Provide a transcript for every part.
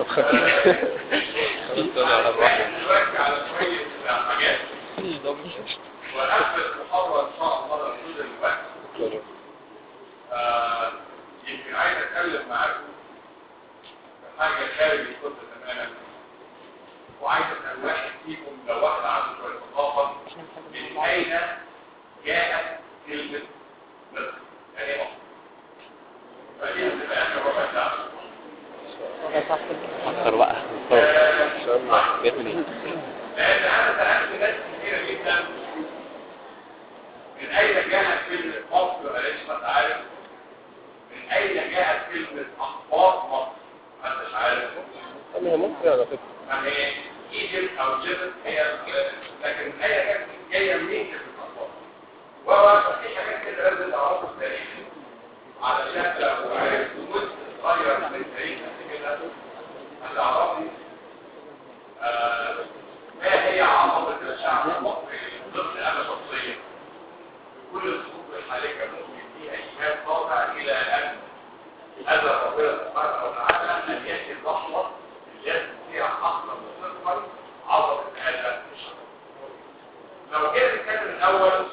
طب خلاص على الواحد دلوقتي على شويه حاجات وقفل المحاضره ان شاء الله لحدود الوقت آه، يمكن عايز اتكلم معاكم في حاجه خارج الكتب تماما وعايز اسال واحد فيكم لو واحد عنده شويه ثقافه من اين جاءت كلمه مصر؟ يعني مصر فدي هتبقى اخر ربع ساعه اكتر بقى ان شاء الله باذن الله لان انا سالت ناس كثيره جدا من اين جاءت كلمه مصر معلش ما عارف من اين جاءت كلمه اخبار مصر ما انتش عارف طب هي مصر على فكره ما هي ايجيبت او جبت هي لكن هي كانت جايه منين كلمه اخبار وهو في حاجات كده لازم تعرفها في التاريخ علشان لو عرفت جزء صغير من التاريخ كده هتعرفي آه، ما هي عظمه الشعب المصري ضمن انا شخصيا كل الظروف الحاليه ممكن فيها ايمان قاطع الى ان هذا ربنا سبحانه وتعالى ان ياتي اللحظه اللي ياتي فيها حصلا وصدقا عظمه هذا الشعب لو جينا نتكلم الاول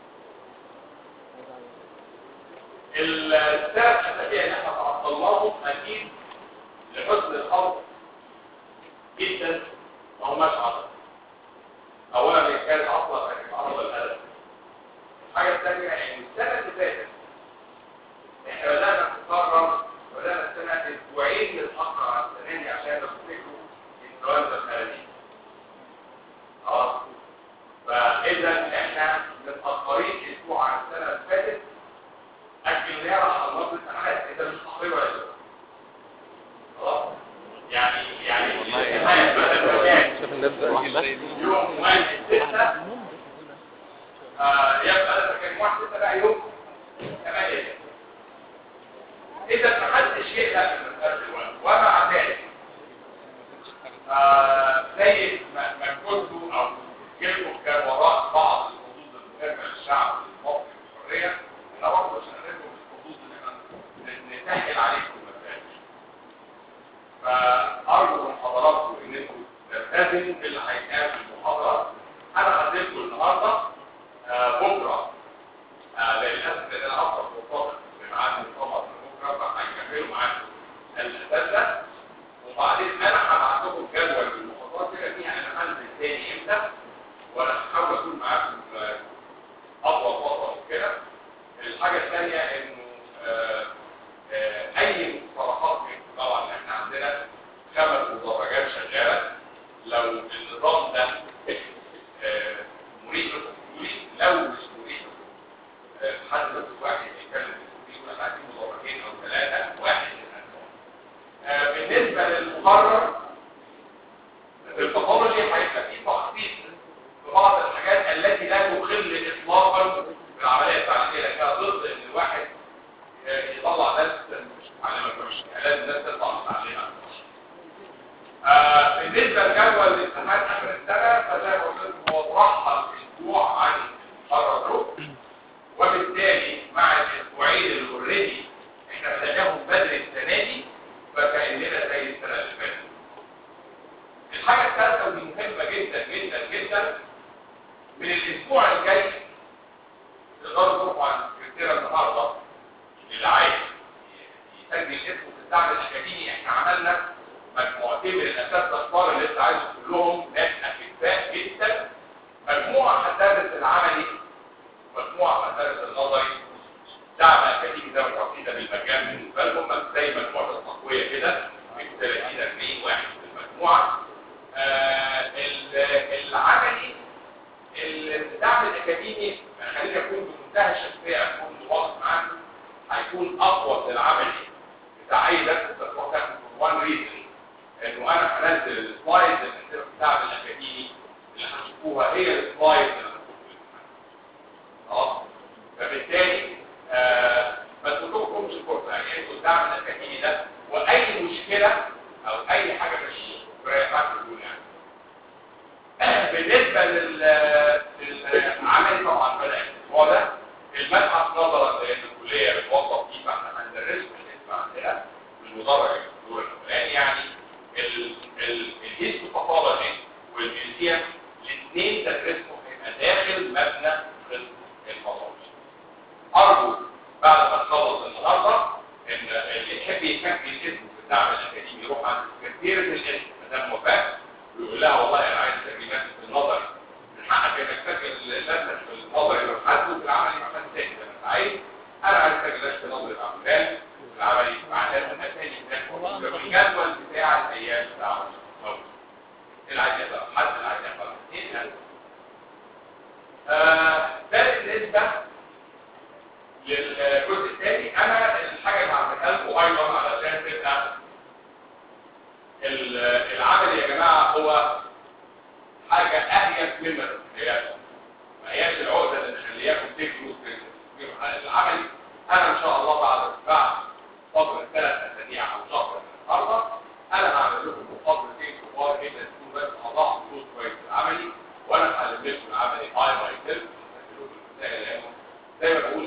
الثلاث اسابيع اللي احنا تعطلناهم اكيد لحسن الحظ جدا ما هماش عظمه اولا هي كانت عطله كانت عطله الادب الحاجه الثانيه ان السنه اللي فاتت احنا بدانا نتكرر بدانا السنه اسبوعين نتاخر عن السنه دي عشان نفتكروا الانفلونزا الخارجيه خلاص فاذا احنا متاخرين اسبوع عن السنه اللي فاتت اجلناها على مده الامتحانات انت مش تاخير ولا شيء خلاص يعني يعني الامتحانات بدل شوف الناس بقى يوم واحد ستة آه، يبقى لما كان واحد ستة بقى يوم ثمانية إذا ما حدش يقلق من مسألة الوقت ومع ذلك آه، زي ما ما كنتوا أو جيلكم كان وراء بعض الحدود المهمة للشعب المصري بالحرية احنا برضه مش هنرجو الحدود اللي احنا نسهل عليكم المسائل فأرجو من حضراتكم إن انتم تلتزموا باللي هيتقال في المحاضرة أنا هديلكم النهاردة آه، بكرة آه، للأسف إن أنا أفضل مرتبط بميعاد المؤتمر بكرة فهيكملوا معاكم الأساتذة وبعدين أنا هبعت لكم جدول بالمحاضرات كده فيها أنا هنزل تاني إمتى وأنا هحاول أكون معاكم آه، أطول فترة كده الحاجة الثانية إنه آه، آه، أي مصطلحات منكم طبعا إحنا عندنا خمس مدرجات شغالة لو النظام ده آه، مريح لكم قولي لو مش مريح آه، حد بس واحد يتكلم يقول احنا عايزين مدرجين او ثلاثة واحد يتكلم. آه، بالنسبة للمقرر في الباثولوجي هيبقى في تخصيص في بعض الحاجات التي لا تخل اطلاقا بالعمليه التعليميه لانها ضد ان الواحد آه، يطلع ناس مش متعلمه مش لازم الناس تطلع متعلمه آه، بالنسبه لجدول الامتحان اخر السنه فزي ما قلت لكم هو مرحل اسبوع عن المقرر وبالتالي مع الاسبوعين اللي اوريدي احنا بدأناهم بدري السنه دي فكاننا زي السنه اللي فاتت الحاجة الثالثة ودي مهمة جدا جدا جدا من الأسبوع الجاي تقدروا تروحوا عن سكرتيرة النهاردة اللي عايز يسجل اسمه في الدعم الأكاديمي احنا عملنا مجموعتين من الأساتذة الأطفال اللي أنت عايزهم كلهم ناس أكفاء جدا مجموعة هتدرس العملي ومجموعة هتدرس النظري دعم أكاديمي ده وعقيدة بالمجال بالنسبة لهم زي مجموعة التقوية كده من 30 40 واحد في المجموعة آه، ال- العملي الدعم الاكاديمي خليني اكون بمنتهى الشفافيه اكون واضح معاكم هيكون اقوى من العملي بتاع اي درس بتروح تاخده وان ريزن انه انا هنزل السلايدز اللي هتبقى في الدعم الاكاديمي اللي هتشوفوها هي السلايدز اللي هتشوفوها في الامتحان. خلاص فبالتالي آه، ما تقولكمش الفرصه يعني انتوا الدعم الاكاديمي ده واي مشكله او اي حاجه مش رايحه تقول يعني بالنسبه لل للعمل طبعا بدا الاسبوع ده المبحث نظرا لان الكليه بتوظف فيه فاحنا هندرسه بالنسبه عندنا المدرج الدكتور الاولاني يعني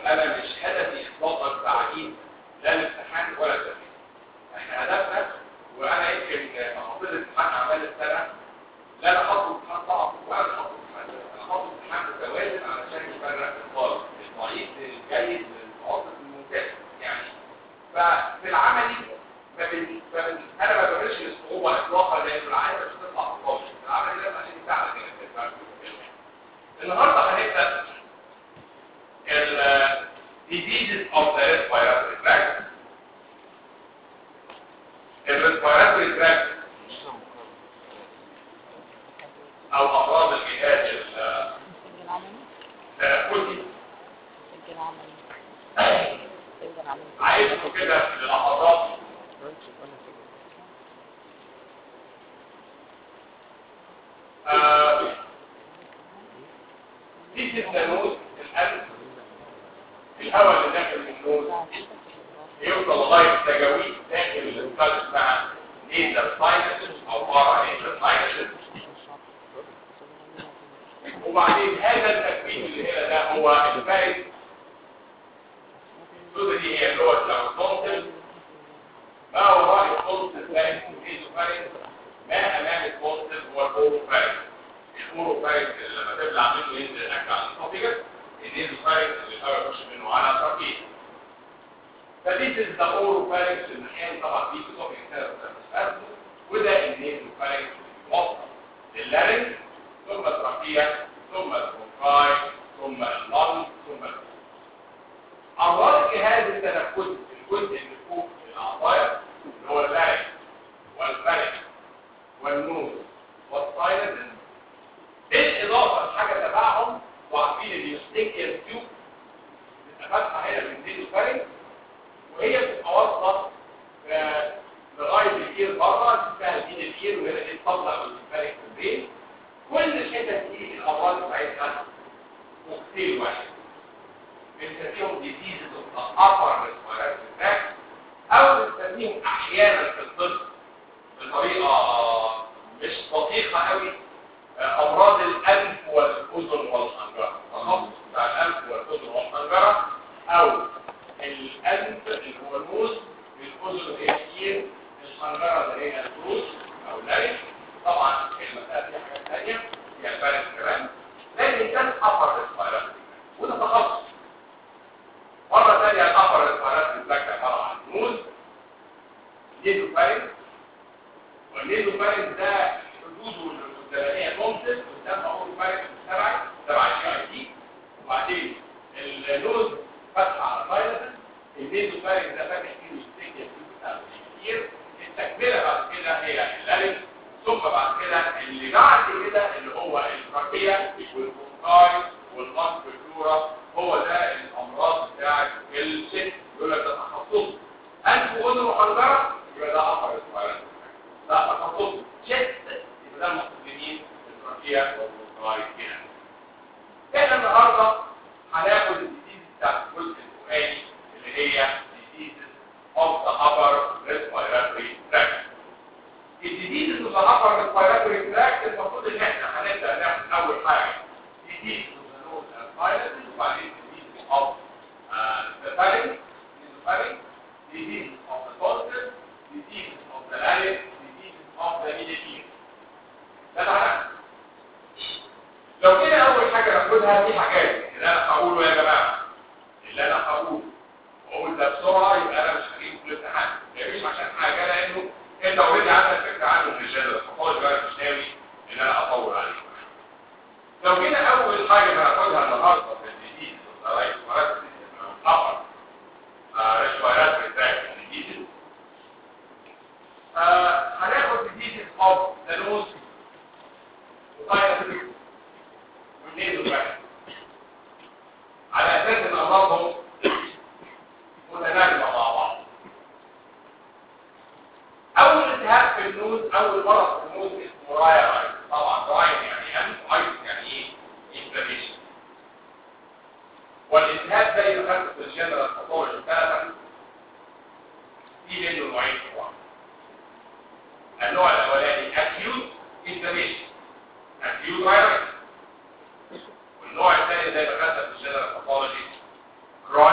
انا مش هدفي اطلاقا تعليم لا الامتحان ولا التدريس احنا هدفنا وانا يمكن محافظ امتحان اعمال السنه لا انا حاطط امتحان صعب ولا انا حاطط امتحان سهل. انا حاطط امتحان متوازن علشان يفرق الطالب الضعيف للجيد للمتوسط للممتاز يعني ففي العملي ما بن... ما بن... انا ما بعملش الصعوبه اطلاقا لان العمليه مش هتطلع خالص العملي لازم عشان يساعدك انك تفهم النهارده هنبدا ال diseases of the respiratory tract الريسبيراتوري تراكت او امراض الجهاز ال- سجل عملي التنفسي سجل عملي سجل عملي عايزكم كده في لحظات آه، دي النوز القلب الهواء اللي داخل من النوز يوصل لغايه تجاويز داخل الانسان اسمها نيزل ساينسز او بارا نيزل ساينسز وبعدين هذا التكوين اللي هنا ده هو الفارس الصوره دي هي اللغه لو التونسل ما وراء التونسل فارس وفيزو فارس ما امام التونسل هو الاورو فارس الاورو فارس اللي لما تبلع منه ينزل الاكل على الاسوفيجس النيزو فارس اللي الهواء يخش منه على التركيز فديس از ذا اورو فارس الناحيه طبعا في اسوفيجس كده وده النيزو فارس الموصل لللارنج ثم الترقية ثم البرونكاي ثم اللنج ثم الفوق. أمراض الجهاز التنفسي الجزء اللي فوق الأعضاء اللي هو اللارنج والفرج والنوز والساينسز بالإضافة لحاجة تبعهم وعارفين اليوستيكيال تيوب بتبقى فاتحة هنا من دين الفرج وهي بتبقى واصلة آه، لغاية الإير بره اسمها دين الإير وهنا دي الطبلة أو الفرج في البيت كل الحتت دي الامراض بتاعتها مقتل واحد بنسميهم diseases of the upper respiratory tract او بنسميهم احيانا في الطب بطريقه مش دقيقه قوي آه، امراض الانف والاذن والحنجره التخصص بتاع الانف والاذن والحنجره او الانف اللي هو النوز الاذن اللي هي الكير الحنجره اللي هي الفروس او اللارينج طبعا المسألة دي حاجات ثانية هي الفارس كمان لكن كان أفر ريسبيرات وده تخصص مرة ثانية الأفر ريسبيرات بتاعك عبارة عن نوز نيزو فارس والنيزو فارس ده حدوده القدامانية تونسل قدام أول فارس تبعي تبع الجي اي تي وبعدين النوز فتحة على فايروس النيزو فارس ده فاتح فيه ستيكيا بتاع كتير التكملة بعد كده هي اللارنج ثم بعد كده اللي بعد كده اللي هو التركية والبونكاي والمانفلورا هو ده الامراض بتاعت الست يقول لك ده تخصص انف واذن وحنجره يبقى ده اخر اسماعيل ده تخصص شت يبقى ده المخزنين التركية والبونكاي كده احنا النهارده هناخد الديزيز بتاعت الجزء الفوقاني اللي هي diseases of the upper respiratory tract الجديد اللي ظهر الريسبيراتوري تراكت المفروض ان احنا هنبدا ناخد اول حاجه جديد النوز الفايروس وبعدين جديد اوف ذا فارنج الفارنج جديد اوف ذا تونسل جديد اوف ذا لارينج جديد اوف ذا ميديتير ده معناه لو كده اول حاجه ناخدها دي حاجات اللي انا هقوله يا جماعه اللي انا هقوله واقول ده بسرعه يبقى انا مش هجيبه في الامتحان مش عشان حاجه لانه انت اوريدي عندك فكره عنه من الجدول فخلاص بقى مش ناوي ان انا اطول عليك لو جينا اول حاجه هناخدها النهارده في الجديد رايت مرات الخبر ريسبيرات ريتراكت الجديد هناخد الجديد اوف ذا نوز وساينس والنيزو واحد على اساس ان امراضهم متناغمه مع بعض اول التهاب في النوز اول مرض في النوز اسمه رايا رايت طبعا رايا يعني انف رايت يعني ايه انفلاميشن والالتهاب زي ما خدت في الجنرال باثولوجي ثلاثا في منه نوعين طبعا النوع الاولاني acute inflammation acute رايا والنوع الثاني زي ما خدت في الجنرال باثولوجي chronic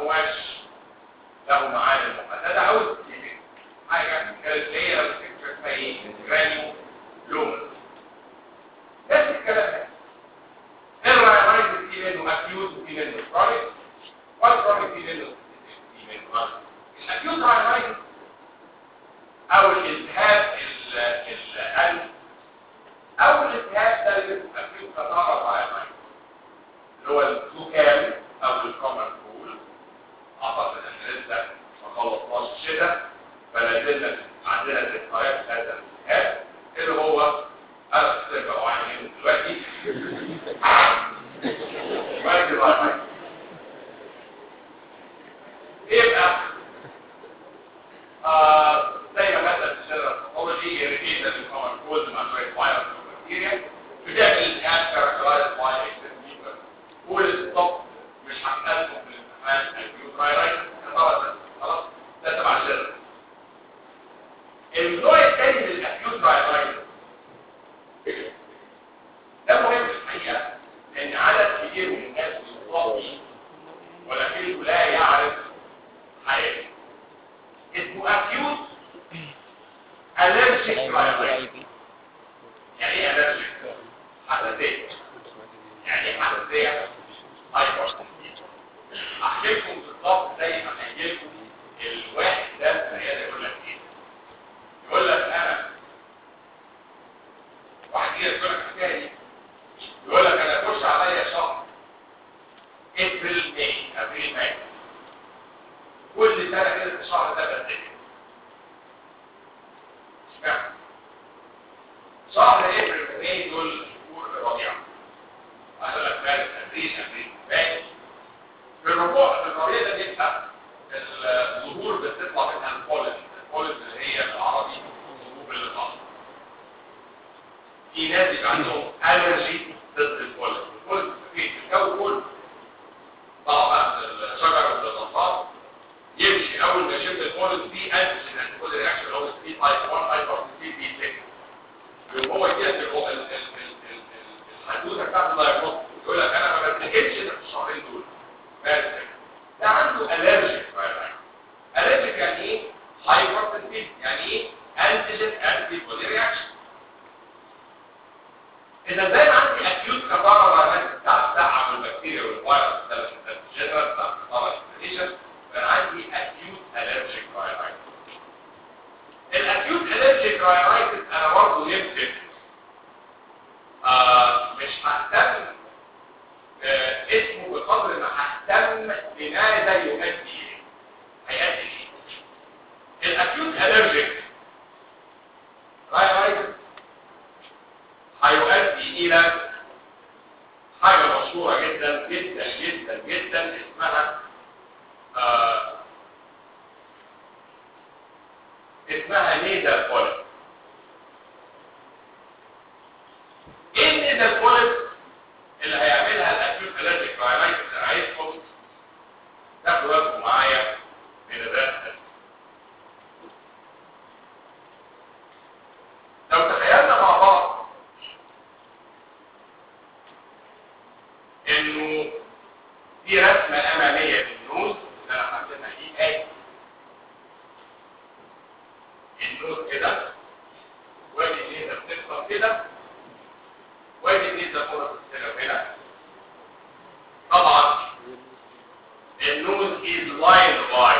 هواش له معاني محدده عاوز يجيب حاجه كانت هي لو تفتكر اسمها ايه؟ جرانيو لومن نفس الكلام ده الراينايتس في منه اكيوت وفي منه كرونيك والكرونيك في منه في منه الاكيوت راينايتس او الالتهاب القلب او الالتهاب ده اللي بيبقى فيه تطابق راينايتس اللي هو الزكام او الكومن كول اعتقد ان لسه ما خلصناش الشتاء فلا زلنا عندنا ذكريات هذا الالتهاب اللي هو انا بقى وعينين دلوقتي دلوقتي راينايتس يبقى آه زي ما مثلا السيرة الباثولوجي يريد الكومن كولد مع شوية فيروس وبكتيريا بتعمل الان كاركترايز باي اكسس والستوب مش هتقدم في الامتحان البيوترايرايتس خلاص خلاص ده تبع السيرة النوع الثاني من الاكيوترايرايتس ده مهم الحقيقة ان عدد كبير من الناس يصاب به ولكنه لا يعرف حياته اسمه acute allergic rhinitis يعني ايه allergic حساسية يعني ايه حساسية هايبر احكي لكم بالظبط زي ما احكي لكم الواحد ده في العيادة يقول لك ايه يقول لك انا واحد كده يقول لك حكايه دي يقول لك انا اخش عليا شهر ابريل ماي ابريل ماي كل سنة كده في الشهر ده بتذكر اشمعنى؟ شهر ابريل وماي دول شهور الربيع اقول لك مارس ابريل ابريل ماي في الربوع في الربيع ده بيبقى الظهور بتطلع منها البولن البولن اللي هي بالعربي الظهور اللي طالعه في ناس يبقى عندهم الرجي ضد البولن البولن في الجو كله طبعا الشجر والنطاط يمشي اول ما يشم البولن في انتيجين انتيبودي رياكشن اللي هو سي تايب 1 هايبر سي بي 6 وهو يديها الحدوته بتاعت الدايجنوستيك يقول لك انا ما بتنكدش في الشهرين دول بس ده عنده الرجيك الرجيك يعني ايه هايبر سنسيتيف يعني ايه انتيجين انتيبودي رياكشن اذا زي ما عندي اكيوت كفاره راينايتس بتاع السحب والبكتيريا والفيروس ده الجنرال بتاع الكفاره الانفليشن كان عندي acute allergic rhinitis الاكيوت allergic rhinitis انا برضه يمكن آه مش ههتم آه اسمه بقدر ما ههتم بماذا يؤدي اليه هيؤدي ايه الاكيوت allergic rhinitis هيؤدي الى حاجه مشهوره جدا جدا جدا جدا اسمها آه اسمها نيزل بوليب ايه النيزل بوليب اللي هيعملها الاكيوت الرجيك راينايتس اللي عايزكم تاخدوا بالكم معايا من الرسم لو تخيلنا مع بعض انه دي رسمه اماميه للنوز اللي انا حاططها دي اهي النوز كده وادي النيزه بتكسر كده وادي النيزه فوق السنه هنا طبعا النوز is lined by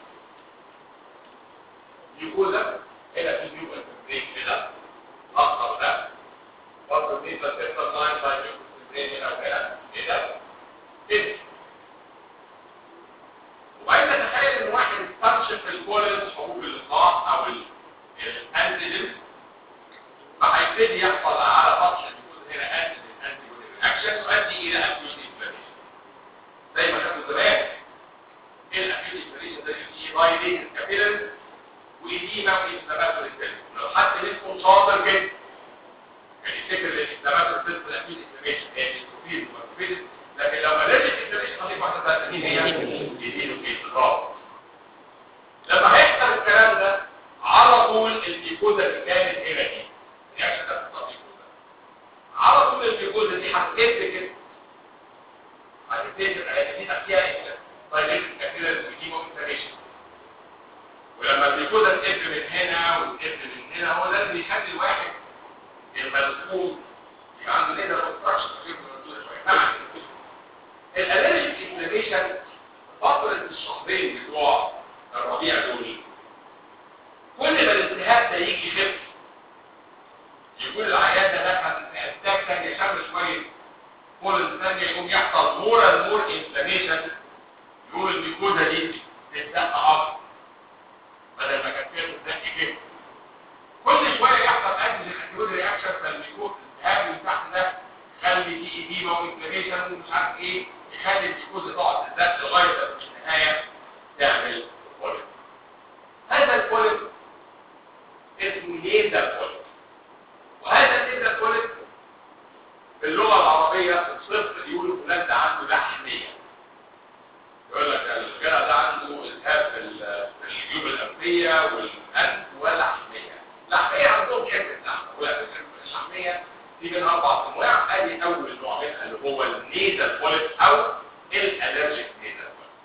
يوكوزا هنا في يوكوزا بريك كده الاخضر ده برضه النيزه بتكسر لاين باي يوكوزا بريك هنا وهنا كده كده وبعدين نتخيل ان واحد استنشق الكولينز حبوب اللقاح او الانتيجين فهيبتدي يحصل على فتح يكون هنا انتيجين انتيبودي رياكشن تؤدي الى اكيوت انفلاميشن زي ما خدوا زمان ايه الاكيوت انفلاميشن ده يجي بايليت الكابيلز وإديمة وإنفلاماتوري سيلز لو حد منكم شاطر جدا كان يفتكر ان الانفلاماتوري سيلز الاكيوت انفلاميشن هي الانسولين والمارفيلز لكن لو ما لقيتش انفلاميشن هضيف واحده ثالثه مين هي؟ يديله كيس برافو لما هيحصل الكلام ده على طول الجلوكوزا اللي كانت هنا دي الرياكشن ده بتحصل جلوكوزا على طول الجلوكوزا دي هتكتب كده هتكتب الحاجات دي فيها طيب الكثير تخلي الواحد الملزوم يبقى عنده نيزل اوبستراكشن غير موجوده شويه نعم الالرجيك انفلاميشن فتره الشهرين بتوع الربيع دول كل ما الالتهاب ده يجي يخف يكون العيان ده دخل في اتاك ثانيه يشم شويه كل ثانيه يقوم يحصل مور اند مور انفلاميشن يقول الميكوزا دي تتدق اكتر بدل ما كانت فيها تتدق كده كل شويه يحصل اكل الانتيبيوتيك رياكشن فالميكوز الالتهاب من تحت ده يخلي دي ايديما وانفلاميشن ومش عارف ايه يخلي الميكوزا تقعد تتدق لغايه ما في النهايه تعمل بوليب هذا البوليب اسمه نيزا بوليب وهذا النيزا بوليب في اللغه العربيه الصفر يقولوا فلان ده عنده لحميه يقول لك الجرع ده عنده التهاب في ال- في الجيوب الانفيه والانف ولحميه لحميه عندهم حته لحمه ولكن اللحميه دي من اربع انواع ادي اول نوع منها اللي هو النيزل بوليت او الالرجيك نيزل بوليت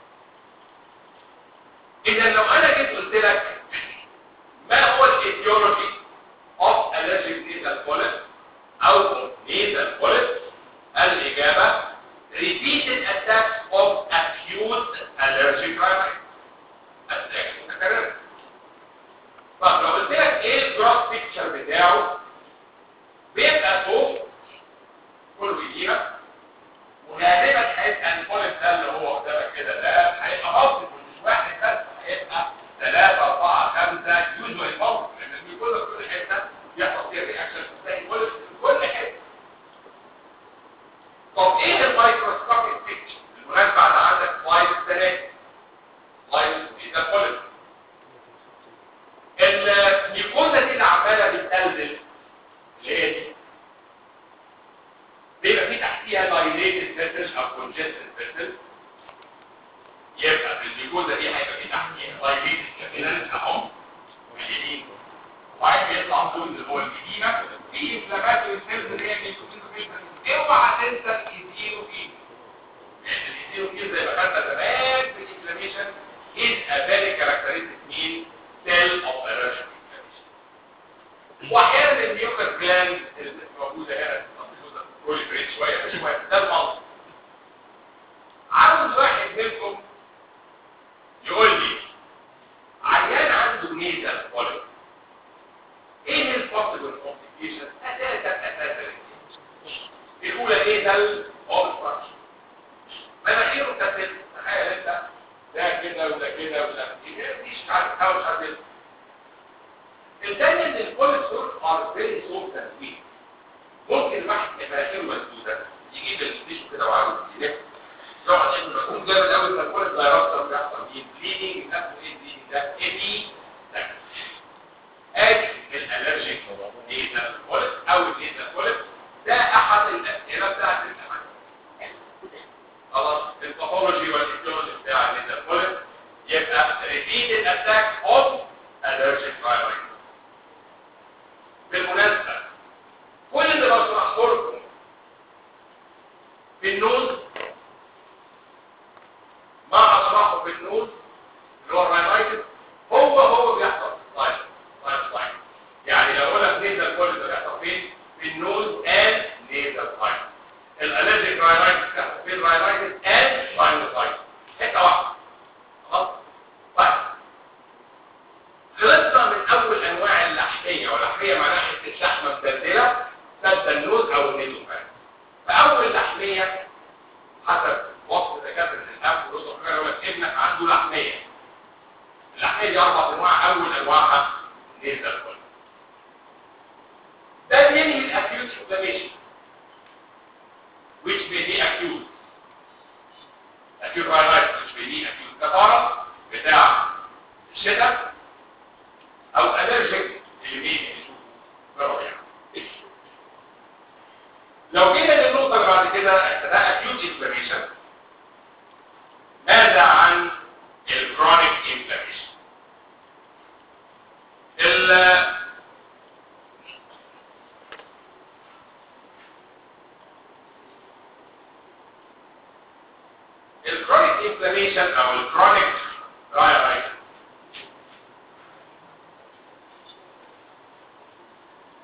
اذا لو انا جيت قلت لك ما هو الايديولوجي اوف الرجيك نيزل بوليت او نيزل بوليت الاجابه repeated attacks of acute allergic rhinitis attacks متكررة طب لو قلت لك ايه الجراف بيكتشر بتاعه بيبقى فوق كله يجينا وغالبا هيبقى البوليب ده اللي هو قدامك كده ده هيبقى موقف مش واحد بس هيبقى ثلاثة أربعة خمسة يوجوال موقف لأن الجلوكوز في كل حتة بيحصل فيها رياكشن تلاقي البوليب في كل حتة طب ايه الميكروسكوبيك بيكتشر بالمناسبة على عندك سلايد ثلاثة سلايد ده بوليب الميكوزا دي اللي عمالة بتقلل اللي هي دي بيبقى في تحتيها dilated vessels او congested vessels يبقى في الميكوزا دي هيبقى في تحتيها dilated capillaries اهو واليمين وبعدين بيطلع فوق اللي هو الإديمة في انفلاماتوري سيلز اللي هي ميكوزا اوعى تنسى الايديوكين يعني الايديوكين زي ما خدنا زمان في الانفلاميشن is a very characteristic mean cell of allergic inflammation واحيانا الميوكس جلاند اللي موجوده هنا بروليفريت شويه مش مهم ده المنطق عاوز واحد منكم يقول لي عيان عنده نيزل بوليب ايه البوسيبل كومبليكيشن اساسا اساسا الاولى نيزل اوبستراكشن مناخيره كتل تخيل انت ده كده وده كده وده كده مش عارف how مش عارف ايه الثاني ان الكوليسترول ار فيري سوفت اند ويك ممكن الواحد مناخيره مسدوده يجيب التيشو كده وعاوز يلف يقعد يعمل مفهوم جامد قوي فالكوليسترول هيرطب بيحصل فيه بليدنج اسمه ايه البليدنج ده ايه دي ادي الالرجيك نيزل كوليت او النيزل كوليت ده احد الاسئله بتاعت الامتحان خلاص الباثولوجي والايتيولوجي بتاع النيزل كوليت يبقى repeated attack of allergic rhinitis بالمناسبة كل اللي بشرحه لكم في النوز ما اشرحه في النوز اللي هو الراينايتس هو هو بيحصل في السلايد سلايد سلايد يعني لو قلنا نيزل كل ده بيحصل فين في النوز اند نيزل سلايد الالرجيك راينايتس بيحصل في الراينايتس اند ساينوسايتس حته واحده خلاص طيب خلصنا من اول انواع اللحميه واللحميه معناها حته لحمه مدلدله سد النوز او النيزوفان فاول لحميه حسب وصف دكاتره الانف والرسل يقول لك ابنك عنده لحميه اللحميه دي اربع انواع اول انواعها نيزل كول ده بينهي الاكيوت انفلاميشن which may be acute acute rhinitis which may be acute كفاره بتاع الشتاء او الرجيك اللي بيجي نشوفه يعني لو جينا للنقطه اللي بعد كده ده acute inflammation ماذا عن الكرونيك inflammation ال الكرونيك انفلاميشن او الكرونيك رايرايتس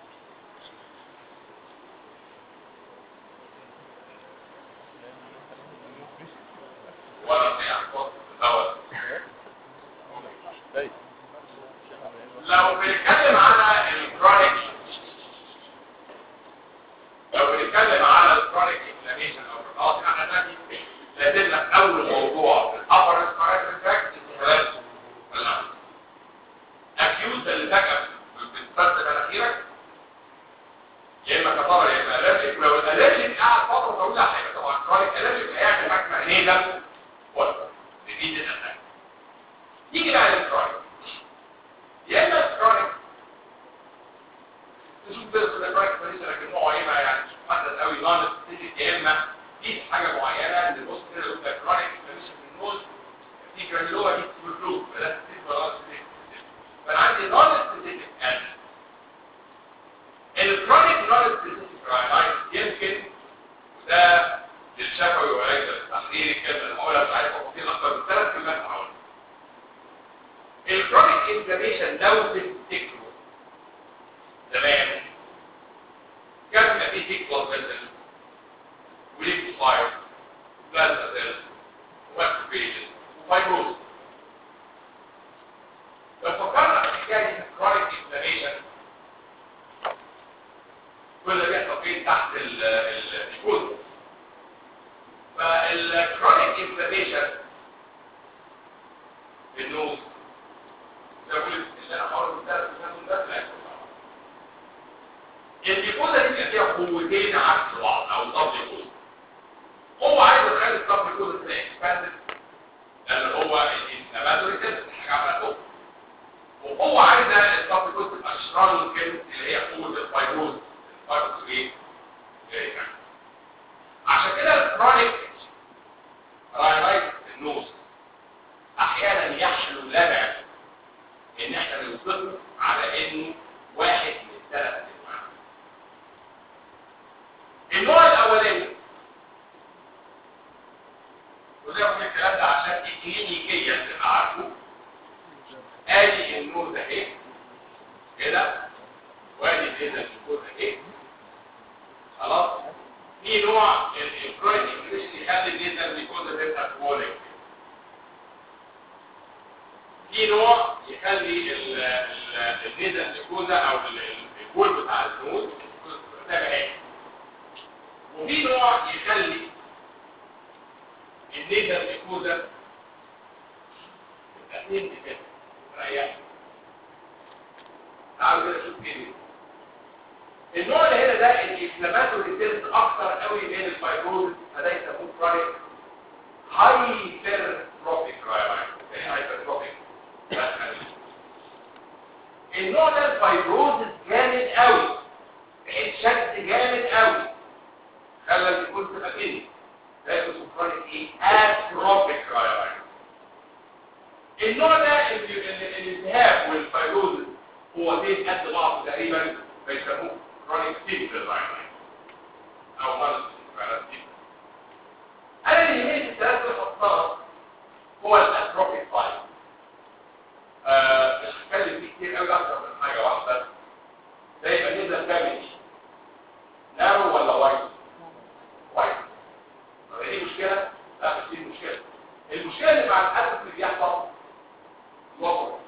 انفلاميشن لو تفتكروا زمان كان بيبقى فيه ديك بلاد فيسل وليك فاير بلازما سيلز وماكروفيجز وفايبروز لو فكرنا في حكايه الكرونيك انفلاميشن كل ده بيحصل فين تحت الجلد فالكرونيك انفلاميشن في النوز زي ما قلت اللي انا حاول الدرس ده لا الجلوكوزا دي بيبقى فيها قوتين عكس بعض او ضبط جلوكوزا هو عايز يخلي الضبط جلوكوزا تبقى اكسباندد لان هو الانفلاماتوري تيست حاجه عملها فوق وهو عايز الضبط جلوكوزا تبقى شرانكن اللي هي قوه الفايبروز الفايبروز ايه؟ إيه. عشان كده الكرونيك راينايت النوز احيانا يحلو لنا ان احنا نوصفه على انه واحد من ثلاث انواع النوع الاولاني وزي ما قلت الكلام ده عشان كلينيكيا تبقى عارفه ادي النور ده ايه كده وادي كده النور ده ايه خلاص في نوع الكرويد انجليش يخلي الجيزر بيكون ده تبقى كواليك في نوع يخلي الجيزر الجلوكوزا او الجول بتاع الجلوكوز تبقى هيك وفي نوع يخلي النيزر الجلوكوزا تبقى اتنين كده ريح تعالوا كده شوف كده النوع اللي هنا ده الانفلاماتوري سيلز اكتر قوي من الفايبروز فده يسموه كرونيك هايبرتروفيك رايلاين هايبرتروفيك النوع ده الفايبروز جامد قوي بحيث شد جامد قوي خلى الجلوكوز تبقى كده ده اسمه كرونيك ايه اتروفيك رايلاين النوع ده الالتهاب والفايبروز قوتين قد بعض تقريبا بيسموه chronic simple rhinophyma او مرض simple انا اللي يهمني في الثلاث الخطات هو الاتروفيك فايل مش هتكلم فيه كتير قوي اكتر من حاجه واحده زي ما نزل كامل نارو ولا وايت وايت طب ايه المشكله لا مش دي المشكله المشكله اللي مع الاسف اللي بيحصل وصل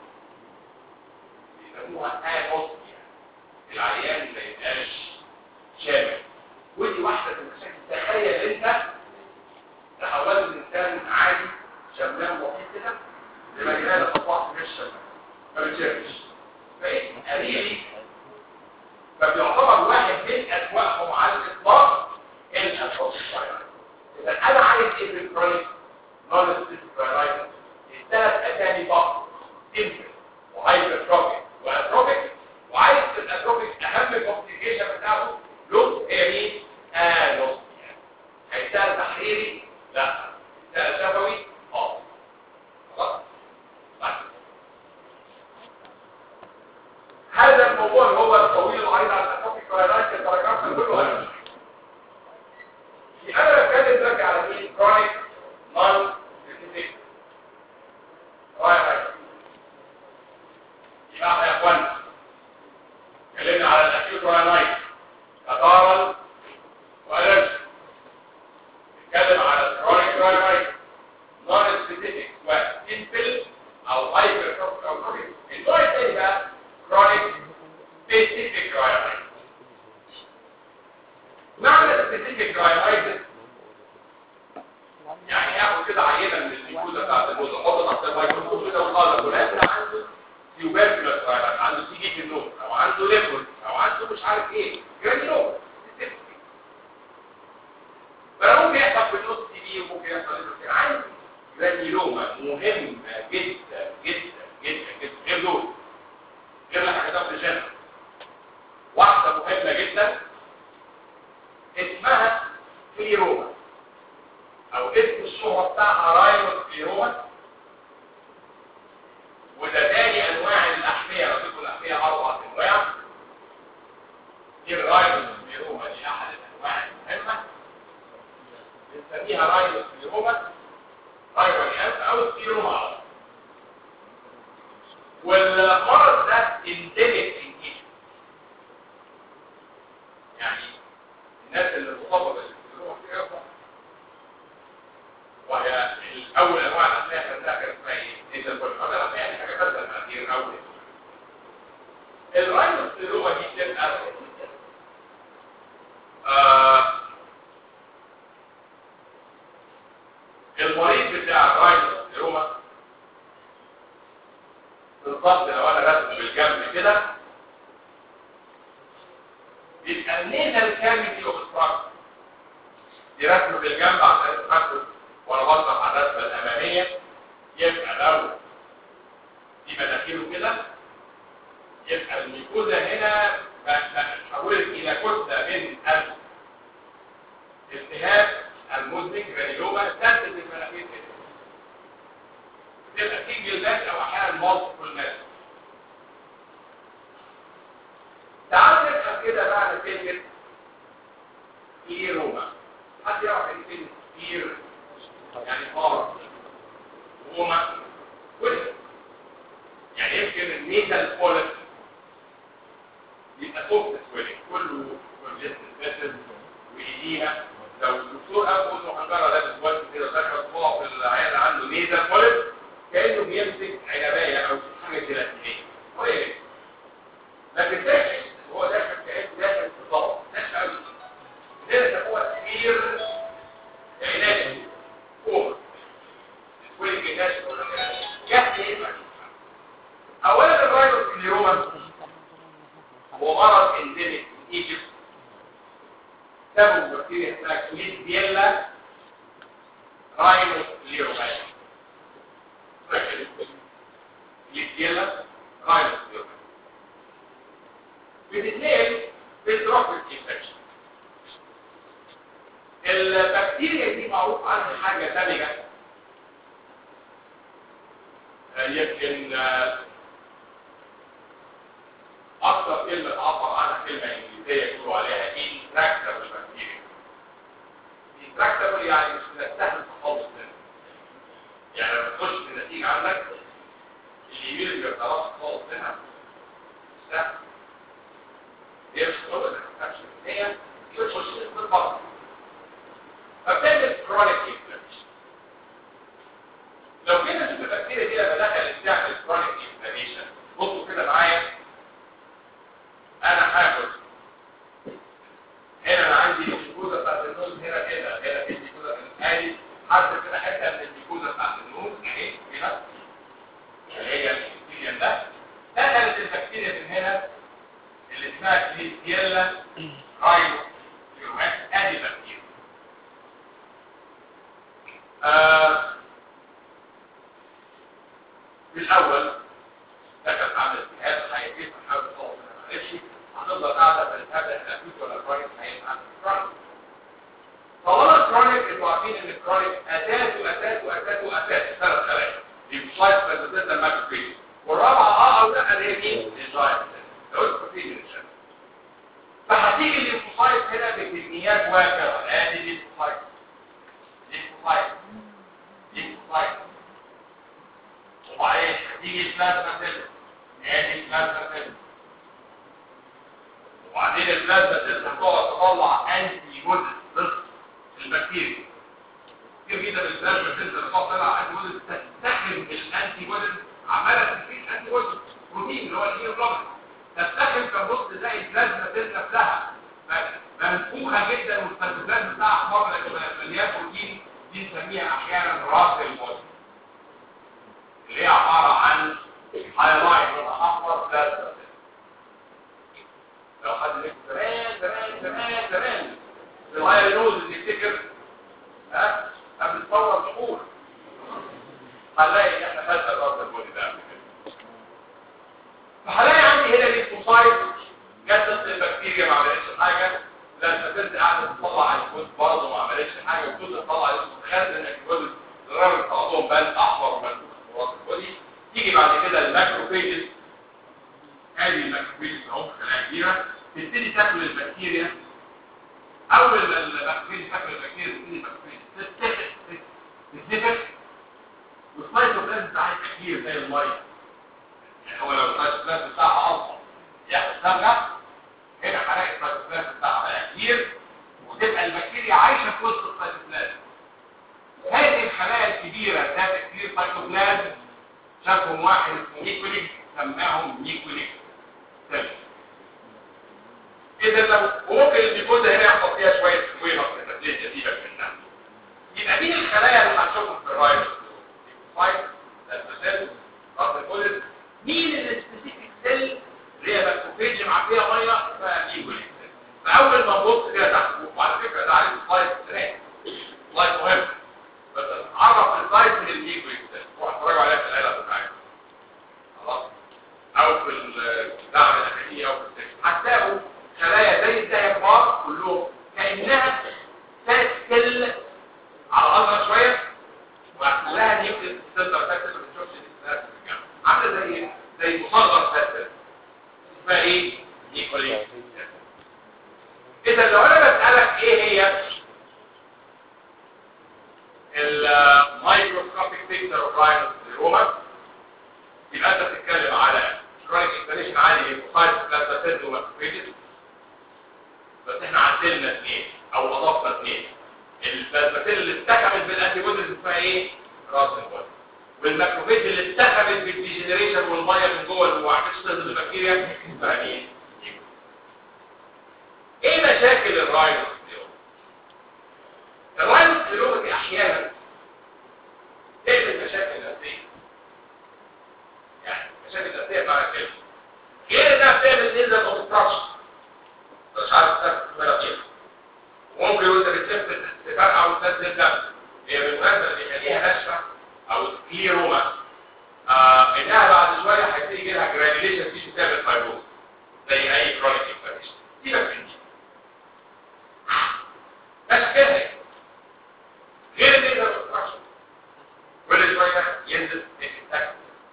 بيسموها انوستيا العيان ما يبقاش شامل ودي واحدة من المشاكل تخيل انت تحولت من انسان عادي شمام بسيط كده لمجال اصبحت مش شمام ما بتشافش فايه قليلي فبيعتبر واحد من اسواقهم على الاطلاق الاشخاص الصغيرة اذا انا عايز ايه في الكرونيك نون ستيفرايلايتس الثلاث اسامي فقط سيمبل وهايبرتروفيك واتروفيك وعايز الاتروفيك اهم كومبليكيشن بتاعته لوس هي مين؟ انوس هيسال تحريري؟ لا هيسال شفوي؟ اه خلاص؟ طيب. هذا الموضوع اللي هو الطويل العريض على الاتروفيك رايلايت الدرجات كله هنا انا بتكلم دلوقتي على مين؟ كرونيك نون سبيسيفيك رايلايت يبقى احنا يا اخوانا اتكلمنا على الاكيوت راينايت كطارل والرج نتكلم على الكرونيك راينايت نون سبيسيفيك وسيمبل او هايبر او كرونيك النوع الثاني بقى كرونيك سبيسيفيك راينايت معنى سبيسيفيك راينايت يعني ياخد كده عينه من الجلوكوزا بتاعت الموز احط تحت الميكروسكوب كده وقال فلان ده عنده تيوبركلوس راينايت عنده سي جي في النوم او عنده ليبر او عنده مش عارف ايه جرانيلوم فانا ممكن يحصل في النص دي بي وممكن يحصل في عندي جرانيلوما مهمه جدا جدا جدا جدا غير دول غير اللي حكيتها في الجنة واحده مهمه جدا اسمها كليروما او اسم الشهرة بتاعها راينوس كليروما وده تاني انواع الاحمية لو تكون الاحمية اربع انواع دي الراينوس كليروما دي احد الانواع المهمة بنسميها راينوس كليروما راينوس او سكليروما والمرض ده اندمج في الجيش يعني الناس اللي مصابه بالسكليروما في عرضه وهي الاول انواع الاسماء كانت كانت اسمها ايه؟ اذا كل هذا الاسماء دي حاجه بس المناخير اول الراينوسكليروما دي بتبقى آه المريض بتاع الراينوسكليروما بالظبط لو انا رسمه بالجنب كده بيبقى النيزل كامل اوبستراكت دي رسمه بالجنب عشان تفكر وانا بطلع على الرسمه الاماميه يبقى لو دي مناخيره كده يبقى الميكوزا هنا اتحولت الى كتله من الالتهاب المزمن جرانيلوما تسد المناخير كده تبقى سنجل ماس او احيانا مالتيبل ماس تعالوا نفهم كده بعد كلمه ايروما حد يعرف ايه كلمه اير يعني فار روما وده يعني يمكن النيزل فولت يبقى سوفت سويلنج كله كونجستد فيسل وايديها لو الدكتور قال انه حنجره لابس وقت كده دخل صباعه في العيان اللي عنده نيزل فولت كانه بيمسك عنبايه او حاجه جيلاتينيه طيب لكن داخل هو داخل كانه داخل في الضغط داخل قوي ده هو تغيير علاجي كوما كل الجهاز جهل ايه اولا الراينوسكليروما هو مرض انديميك في ايجيبت سبب بكتيريا اسمها كليسبيلا راينوسكليروما كليسبيلا راينوسكليروما بتتنقل بالدروبلت انفكشن البكتيريا دي معروف عنها حاجه ثانيه يمكن اكثر كلمه تعبر عنها كلمه انجليزيه يقولوا عليها intractable bacteria intractable يعني مش من السهل التخلص منها يعني لما تخش في النتيجه عندك اليمين اللي بيعرفش تخلص منها سهل هي مش قوه الانفكشن هي بتخش في البطن فبتعمل كرونيك انفكشن لو كده شوف البكتيريا دي لما دخلت تعمل كرونيك انفلاميشن بصوا كده معايا انا هاخد هنا انا عندي الجلوكوزا بتاعت النوز هنا كده هنا في الجلوكوزا ادي حاسس كده حته من الجلوكوزا بتاعت النوز اهي كده اللي هي البكتيريا ده دخلت البكتيريا من هنا اللي اسمها كليستيلا رايو ادي بكتيريا آه في الاول دخلت عمل اجتهاد هيجيب حاول تخلص منها معلش هتفضل قاعده في الهبل الاكيوت ولا كرونيك هيبقى عندك كرونيك طالما الكرونيك انتوا عارفين ان الكرونيك اساسه اساسه اساسه اساس ثلاث خلايا الفلايت فازوزيتا الماكروفيج والرابعه اه او لا اللي هي مين؟ الجاينت لو انتوا فاكرين من الشمس فهتيجي الليمفوسايت هنا بكميات وافره ادي الليمفوسايت ليمفوسايت ليمفوسايت وبعدين هتيجي البلازما سيل ادي البلازما سيل وبعدين البلازما سيل هتقعد تطلع انتي جزء ضد البكتيريا كتير جدا البلازما سيل اللي بتقعد تطلع انتي جزء تستخدم الانتي جزء عماله تفيد انتي جزء بروتين اللي هو الهيموجلوبين تستخدم كبص زي البلازما سيل نفسها منفوخه جدا والسيتوبلازم بتاعها احمر لكن مليان بروتين دي نسميها احيانا راس الموت اللي هي عباره عن هايلايت احمر بلازما سيل لو حد لك زمان زمان زمان زمان الهاي نوز اللي يفتكر ها قبل الثوره بشهور هنلاقي ان احنا خدنا الراس الموت ده قبل كده فهلاقي عندي هنا ليمفوسايت جت ضد البكتيريا ما عملتش حاجه لما كنت قاعده تطلع الكود برضه ما عملتش حاجه وكنت تطلع تخزن الكود الراجل بعضهم بان احمر وبان البودي تيجي بعد كده الماكروفيجز ادي الماكروفيجز اهو خلايا كبيره تبتدي تاكل البكتيريا اول ما الماكروفيج تاكل البكتيريا تبتدي البكتيريا تتنفخ تتنفخ والسايتوبلازم بتاعها كتير زي الميه يعني هو لو السيتوبلازم بتاعها اصغر ياخد صبغه هنا هلاقي السيتوبلازم بتاعها بقى كتير وتبقى البكتيريا عايشه في وسط السيتوبلازم هذه الخلايا الكبيره ذات كتير سيتوبلازم شافهم واحد اسمه نيكوليك سماهم نيكوليك سيل اذا لو وممكن الميكوزا هنا يحصل فيها شويه سويمه في النتيجه دي بس منها يبقى مين الخلايا اللي هنشوفهم في الرايت فايت السيل راس الكوليس مين السبيسيفيك سيل اللي هي ماكروفيج مع فيها ميه اسمها نيكوليك سيل فاول ما نبص كده تحت وعلى فكره ده عليه سلايد سلايد سلايد مهم بس نعرف السلايد من النيكوليك سيل روح اتفرجوا عليها في العيله بتاعتنا خلاص او في الدعم الاخيري او في السجن هتلاقوا خلايا زي الذهب بار كلهم كانها تاكل على الازرق شويه وكلها نيوكليس سنتر فاكتور ما بنشوفش الناس في الجامعه عامله زي زي مصغر فاكتور اسمها ايه؟ نيكوليك اذا لو انا بسالك ايه هي المايكروسكوبيك بيكتشر اوف راينوس روما يبقى انت بتتكلم على كرونيك انفليشن عالي للفايت بلازماتيز وماكروفيجز بس احنا عدلنا اثنين او اضفنا اثنين البلازماتيز اللي اتخذت بالانتيبوديز اسمها ايه؟ راس البودي والماكروفيج اللي اتخذت بالديجنريشن والميه من جوه اللي ما عرفتش تهضم البكتيريا اسمها مين؟ ايه مشاكل الراينوس سيروم؟ الراينوس سيروم دي احيانا تعمل مشاكل نفسيه يعني مشاكل نفسيه مع الكلمه غير انها بتعمل نيزل اوبستراكشن مش عارف تستخدم فيها وممكن وانت بتلف تفرقع او تنزل دم هي بالمناسبه اللي يخليها ناشفه او سكليروما آه انها بعد شويه هيبتدي يجي لها جرانيوليشن تيشو تعمل فايبروز زي اي كرونيك انفلاميشن سيبك من دي بس كده غير النيزل اوبستراكشن كل شويه ينزل الانتاكت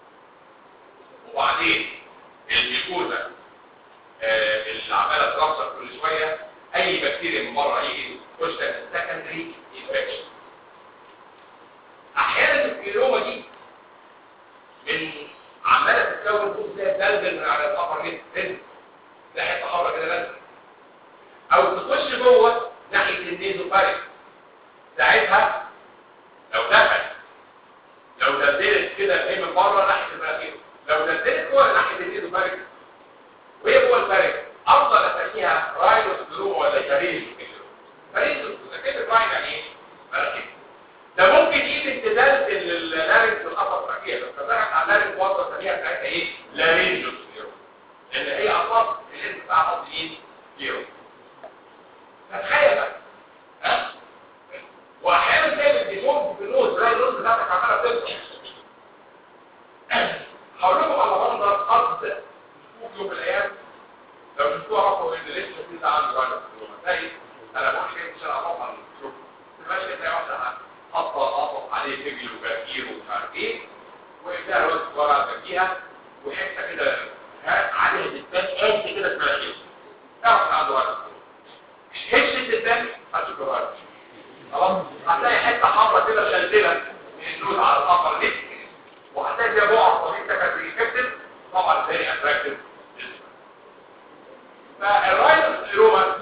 وبعدين الميكوزا آه اللي عماله ترصد كل شويه اي بكتيريا من بره يجي يخش سكندري انفكشن احيانا السكليروما دي من عماله تتكون فوق زي الدلدل من على الابر ليد تنزل زي حته حمراء كده نازله او تخش جوه ناحيه النيزوفاريك ساعتها لو دخل لو دلدلت كده ايه من بره ناحيه المناخير لو دلدلت جوه ناحيه النيزوفاريك وهي جوه الفارق افضل اسميها راينوس بلوم ولا كاريز كاريز كده راين يعني ايه مناخير ده ممكن يجي امتداد للارنج في القفص الرئيسي بس فتحت على الارنج وسط اسميها بتاعتها ايه لارينجوس لان هي اصلا الاسم بتاعها قصدي ايه زيرو فتخيل بقى ها واحيانا تعمل ديفولت في النوز زي النوز بتاعتك عماله تفتح هقول لكم على منظر قصد في يوم من الايام لو شفتوها عرفوا ان لسه في ده عنده راجل هتلاقي انا بقول لك مش هعرف عن شوف ماشي تلاقي واحده حاطه قطط عليه رجل وجرجير ومش عارف ايه وإبداها الوقت ورا جنبيها وحته كده ها عليها دبان قد كده اسمها ايه تعرف ان عنده راجل هش الدبان هتشوف الراجل خلاص هتلاقي حته حمراء كده مشلتله من النوز على القفر دي وهتلاقي فيها بقعه طويله كانت ريفكتد طبعا فيري اتراكتيف فالرايتس سيروما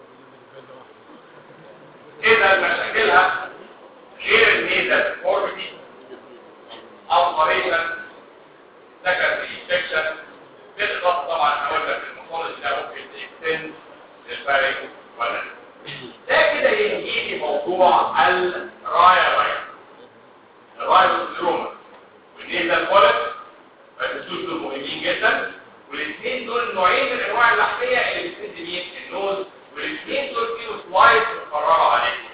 اذا مشاكلها غير النيزل فورميتي الفاريشن سكندري انفكشن بالاضافه طبعا قلنا في المصالح ده ممكن تكتند للفارق ولا ده كده ينهي موضوع الرايا رايا الرايا سيروما والنيزل فورميتي ما تنسوش دول مهمين جدا والاثنين دول نوعين من انواع اللحميه اللي بتسد مين النوز والاثنين دول فيهم سلايد مقرره عليكم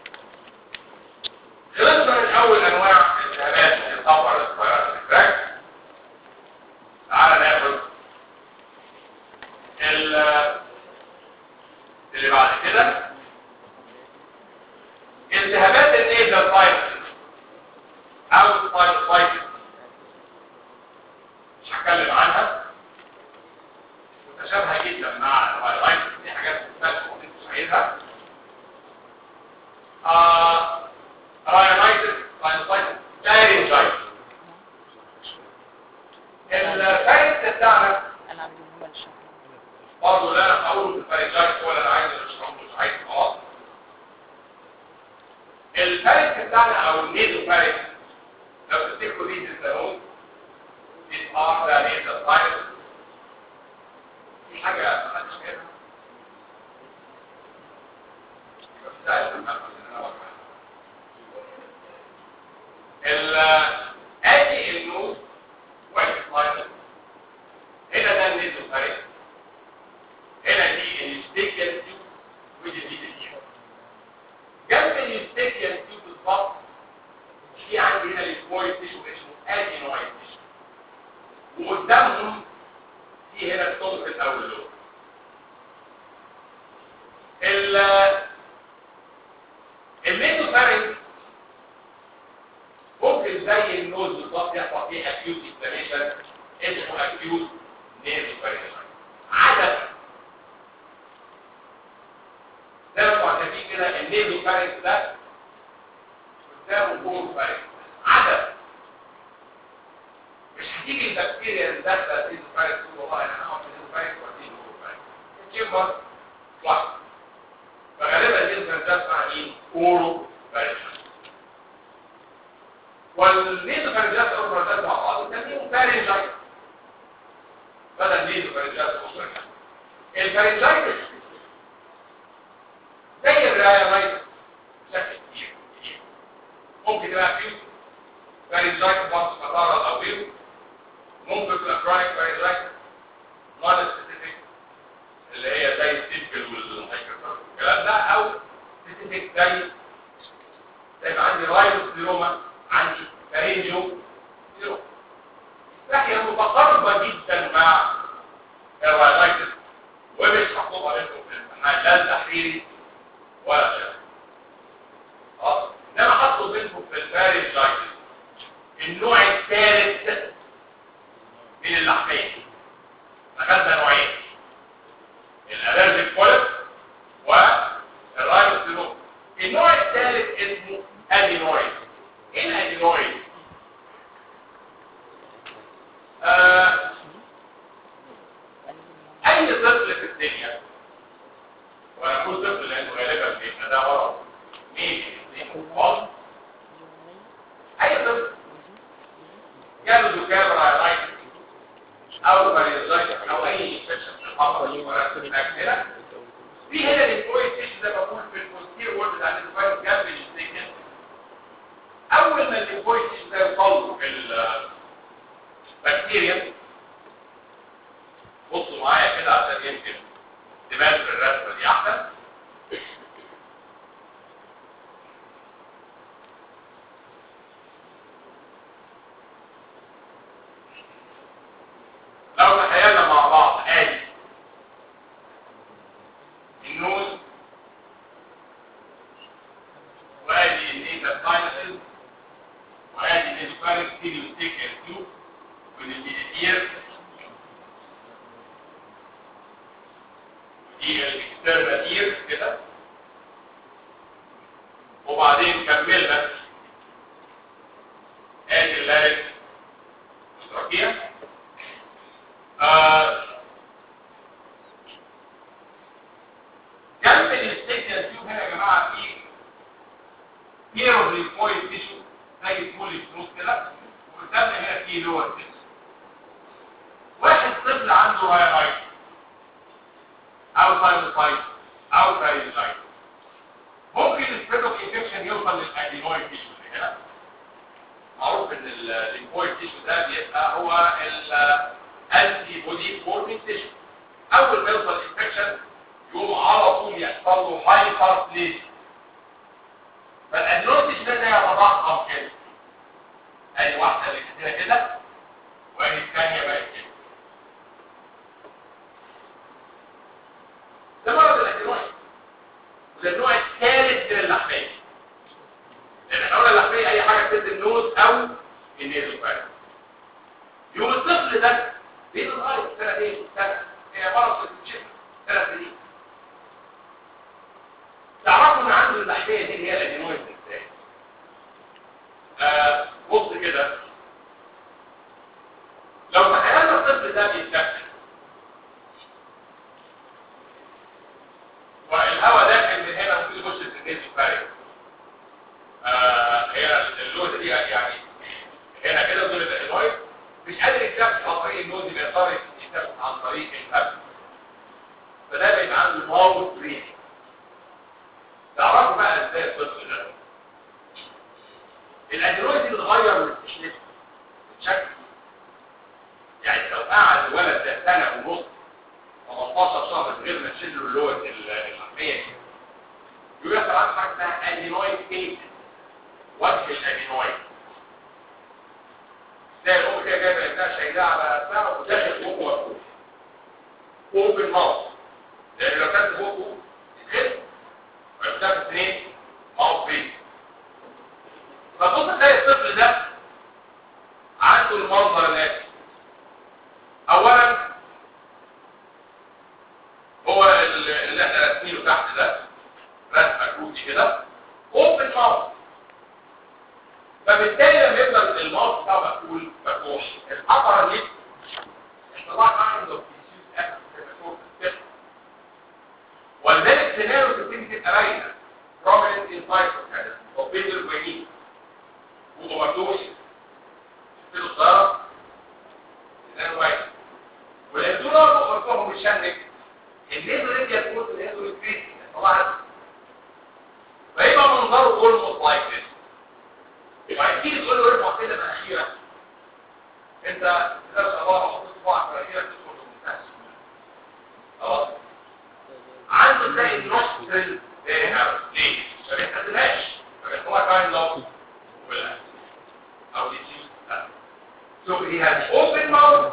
خلصنا من اول انواع الالتهابات الطبع الاسبيرات الكراك تعالى ناخد اللي بعد كده التهابات النيزل سايتس او السايتس مش هتكلم عنها متشابهه جدا مع الهايلايت دي حاجات مختلفه ممكن مش عايزها آه راينايتس راينايتس لارينجايتس الفارنج this is the nose these are the nasal sinus في حاجة ما حدش فاهمها يبقى في سهل في المنهج إن أنا أوضح. ال ادي النوز واحد سلايدر هنا ده النيزو فريق هنا دي الستيكيال تيوب ودي دي التيوب جنب الستيكيال تيوب بالظبط في عندي هنا السبويل تيشو اسمه ادينويد تيشو وقدامهم في هنا الصوت الاول له ال الميزو فريق ممكن زي النوز بالظبط يحصل فيه اكيوت انفلاميشن اسمه اكيوت نيرف فارينجايتس عدد زي ما انتوا شايفين كده النيرف فارينجايتس ده قدامه فور فارينجايتس عدد مش هتيجي البكتيريا اللي داخله النيرف فارينجايتس تقول والله انا هعمل نيرف فارينجايتس واديه فور فارينجايتس تشمبر واحد فغالبا النيرف فارينجايتس مع مين؟ اورو فارينجايتس والنيزو فارنجات او فارنجات مع بعض بنسميهم فارنجايت بدل نيزو فارنجات او فارنجايت الفارنجايتس زي الرايلايتس بشكل كتير كتير ممكن تبقى فيه فارنجايت بس مطارة او غيره ممكن تبقى كرونيك فارنجايتس نون سبيسيفيك اللي هي زي السيبكل والهايكرتر والكلام ده او سبيسيفيك زي زي ما عندي رايلوسليوما عندي فارينجو زيرو الناحية متقاربة جدا مع الرايلايتس ومش هطلب عليكم في الامتحان لا التحريري ولا غيره خلاص انما هطلب منكم في الفارينجايتس النوع الثالث من اللحمين اخذنا نوعين الالرجيك كوليب والرايلوسليوما النوع الثالث اسمه ادينويد ايه الادينويد آه اي طفل في الدنيا وانا اقول طفل لانه غالبا بيبقى ده ورا مين اطفال اي طفل جاله زكام رايلايتس او فاريزايتس او اي انفكشن في الحصوه كده في هنا الكويس زي ما بقول في البوستير وورد بتاع الفايروس جنب الستيكن اول ما الليمفويد ده يوصل البكتيريا بصوا معايا كده عشان يمكن تبان في الرسمه دي احسن لو تخيلنا مع بعض ادي النوز وادي النيتا ساينسز وادي الاسبانيك ستيريوستيك التوب والاير ودي الاكسترنال اير كده وبعدين كملنا ادي اللاريك والتراكية آه جنب الاستيكيال تيوب هنا يا جماعه في بيرو ريفويد تيشو زي سمول فلوس كده وقدامنا هنا في لور تيشو واحد طفل عنده رايلايت او ساينوسايت او فارينجايت ممكن السبيد اوف انفكشن يوصل للادينويد تيشو اللي هنا معروف ان الليمفويد تيشو ده بيبقى هو الانتي بودي فورمينج تيشو اول ما يوصل الانفكشن يقوم على طول يحصل له هايبر بليس فالادينويد ده ده يتضخم كده ادي واحده اللي كده كده وادي الثانيه بقت كده ده مرض الادينويد وده النوع الثالث من اللحميه لان احنا قلنا اللحميه اي حاجه تسد النوز او النيزوفاج يوم الطفل ده بين الغايه سنتين سنه هي مرض الشفا ثلاث سنين تعرفوا ان عنده اللحميه دي اللي هي الادينويد ازاي آه بص كده لو تخيلنا الطفل ده بيتنفس والهواء داخل من هنا ممكن يخش في النيزوفاج آه هي اللوزه دي يعني هنا كده مش قادر يكتب عن طريق النوز يبقى يضطر يكتب عن طريق الفم فده بيبقى عنده ماوث بريث تعرفوا بقى ازاي الطفل ده الادرويد دي بتغير من التشنيف بشكل يعني لو قعد الولد ده سنه ونص 15 شهر من غير ما تشيل له اللوز الحميه دي يقول لك طبعا حاجه اسمها ادينويد فيس وجه الادينويد زي الام كده جايبه ابنها شايلاه على راسها وداخل فوق مفتوح فوق الماوس لان لو كانت فوقه يتخف ويفتح اثنين ماوس فيس فبص تلاقي الطفل ده عنده المنظر الاتي اولا هو اللي احنا راسمينه تحت ده رسمه كروتي كده اوبن ماوس فبالتالي لما يفضل الماوس بتاعه مقفول مفتوح الابر ليب طبعا عنده ولذلك سيناريو تبتدي تبقى باينه prominent in cycle او بين الوينين هو مفتوح في الصغيره سيناريو باين والانتوا لو مفتوح مشنك النيزو ريديا تقول النيزو ريديا طبعا فيبقى منظره اولموست لايك ذس وهتيجي تقول له ارفع كده مناخيرك انت لا شاء الله حط صباعك في مناخيرك تدخل في المنتهى خلاص عنده تلاقي النوسترل هنا ليه؟ ما بيستخدمهاش ما بيستخدمها كاين لوب ولا او دي سي So he has open mouth,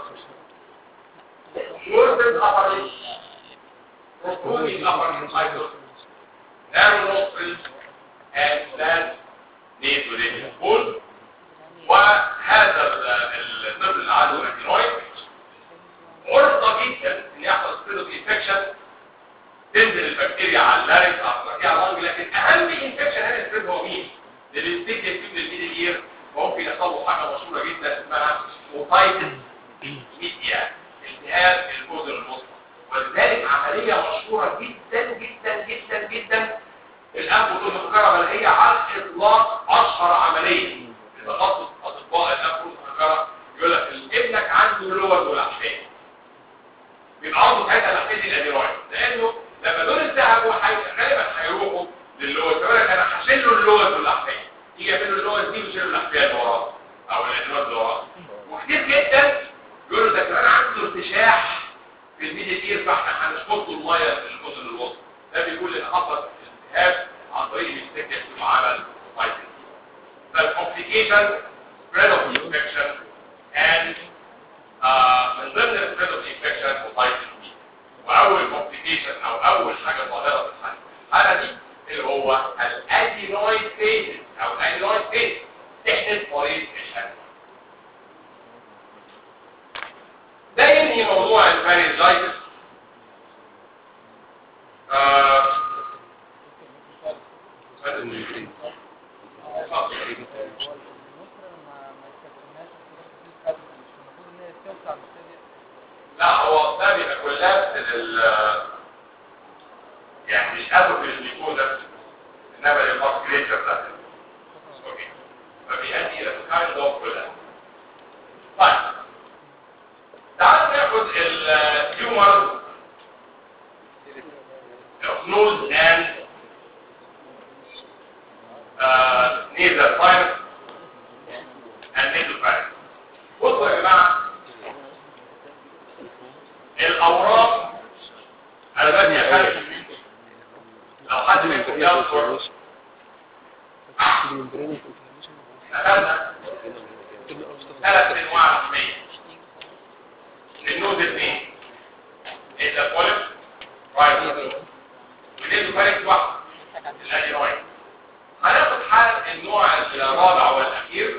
closed upper lip, protruding upper lip, narrow nostrils, and that nasolabial full. وهذا الطفل اللي عنده ادينويد عرضة جدا ان يحصل سبيدوك انفكشن تنزل البكتيريا على اللارنج على الرئه على اللنج لكن اهم انفكشن هنا السبب هو مين؟ للستيكيا في الميدل اير ممكن يحصل له حاجه مشهوره جدا اسمها موتايتس ميديا التهاب الاذن الوسطى ولذلك عمليه مشهوره جدا جدا جدا جدا الانف والاذن الكهرباء اللي هي على الاطلاق اشهر عمليه تخصص اطباء الانف والاذن الكهرباء يقول لك ابنك عنده اللوز والاحشاء بيبقى عنده ساعتها الاحشاء دي الادينويد لانه لما دول الذهب غالبا هيروحوا للوز يقول لك انا هشيل له اللوز والاحشاء يجي يعمل له اللوز دي ويشيل له الاحشاء اللي وراه او الادينويد اللي وراه وكتير جدا يقولوا ده كمان عنده ارتشاح في الميديا اير فاحنا هنشفط له الميه في الاذن الوسطى ده بيقول ان حصل التهاب عن طريق الاستكشاف وعمل فايتنج فالكومبليكيشن spread of infection and uh, من ضمن spread of infection وفايتنج واول كومبليكيشن او اول حاجه ظاهره في الحاله الحاله دي اللي هو الادينويد فيز او الادينويد فيز تحدث طريق الحمل ده ينهي موضوع الفارنجايتس آه لا هو ده بيبقى كلها لل يعني مش قادر في الجلوكوز ده انما للفاسكريتشر ده فبيؤدي الى كايند اوف كلها طيب تعالوا ناخد التيومر of nose and uh, nasal sinus and nasal pharynx. بصوا يا جماعة الأوراق أنا بدي أخلي لو حد منكم يذكر أخذنا ثلاث أنواع رسمية النوز اثنين إذا بوليب رايت ونزل فارق واحد الأدينويد هناخد حال النوع الرابع والأخير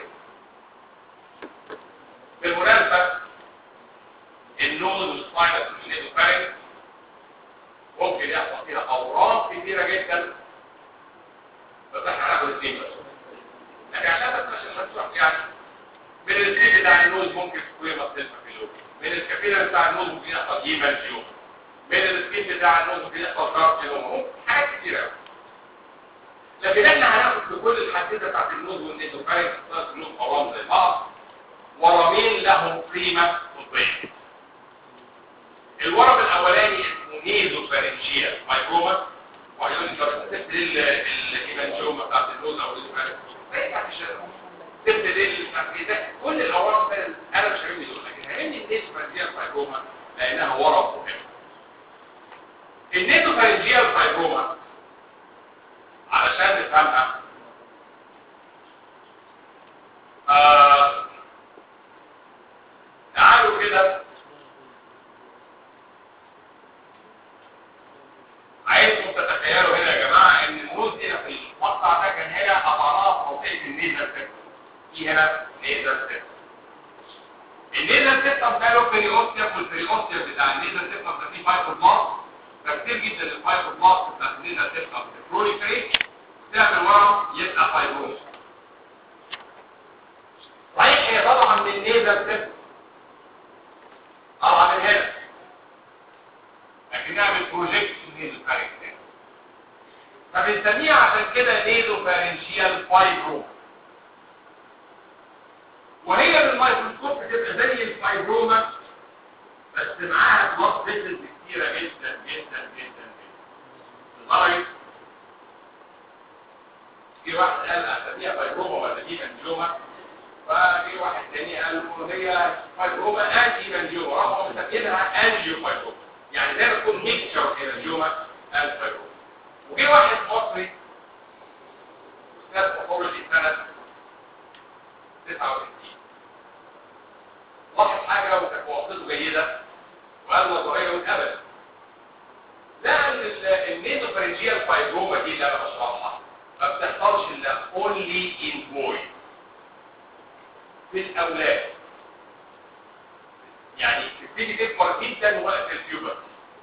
بالمناسبة النوز والساينس والنزل فارق ممكن يحصل فيها أوراق كبيرة جدا بس احنا هناخد اثنين بس لكن عشان بس عشان نشرح يعني من السيب بتاع النوز ممكن تكون مصلفة في اللوب من الكفيلة بتاع النوز ممكن يحصل هيمانجيوم من السكين بتاع النوز ممكن يحصل كارسينوم حاجات كتير قوي لكن احنا هناخد في كل الحديثة بتاعت النوز والنيزوفارينج النوز قوام زي بعض ورمين لا لهم قيمة طبية الورم الاولاني اسمه نيزو فارنجيا مايكروما وهيقول لي طب انت سبت ليه الهيمانجوما بتاعت النوز او الفارنج سبت ليه الفارنجيا كل الاورام الثانيه انا مش هاممني دول لكن هاممني النيزو فارنجيا مايكروما لانها ورم مهم النيزو فارنجيا مايكروما علشان نفهمها آه تعالوا كده عايزكم تتخيلوا هنا يا جماعة ان النوز هنا في المقطع ده كان هنا قطعناه في منطقة النيزل سيستم في هنا نيزل سيستم النيزل سيستم ده له بريوستيوم والبريوستيوم بتاع النيزل سيستم ده فيه فايبروبلاست فكتير جدا الفايبروبلاست بتاع النيزل سيستم بروليفريت تعمل ورم يبقى فايبروز صحيح هي طالعه من النيزل سيستم طالعه من هنا لكنها بالبروجيكت نيزو فارنجيال فبنسميها عشان كده نيزو فارنجيال فايبرو وهي بالميكروسكوب بتبقى زي الفايبروما بس معاها بلاد فيسلز كتيره جدا جدا جدا جدا لدرجه في واحد قال اسميها فايبروما ولا دي منجومه ففي واحد تاني قال هي فايبروما انتي منجومه رغم مسمينها انجيو فايبروما يعني زي ما تكون ميكشر كده اليوم الفيروس وجي واحد مصري استاذ باثولوجي سنه 69 لاحظ حاجه وكانت مواصفته جيده وقال نظريه واتقبل لقى ان النيزوفرنجيال فايبروما دي اللي انا بشرحها ما بتحصلش الا اونلي ان بوي في الاولاد يعني تبتدي تكبر جدا وقت الفيوبر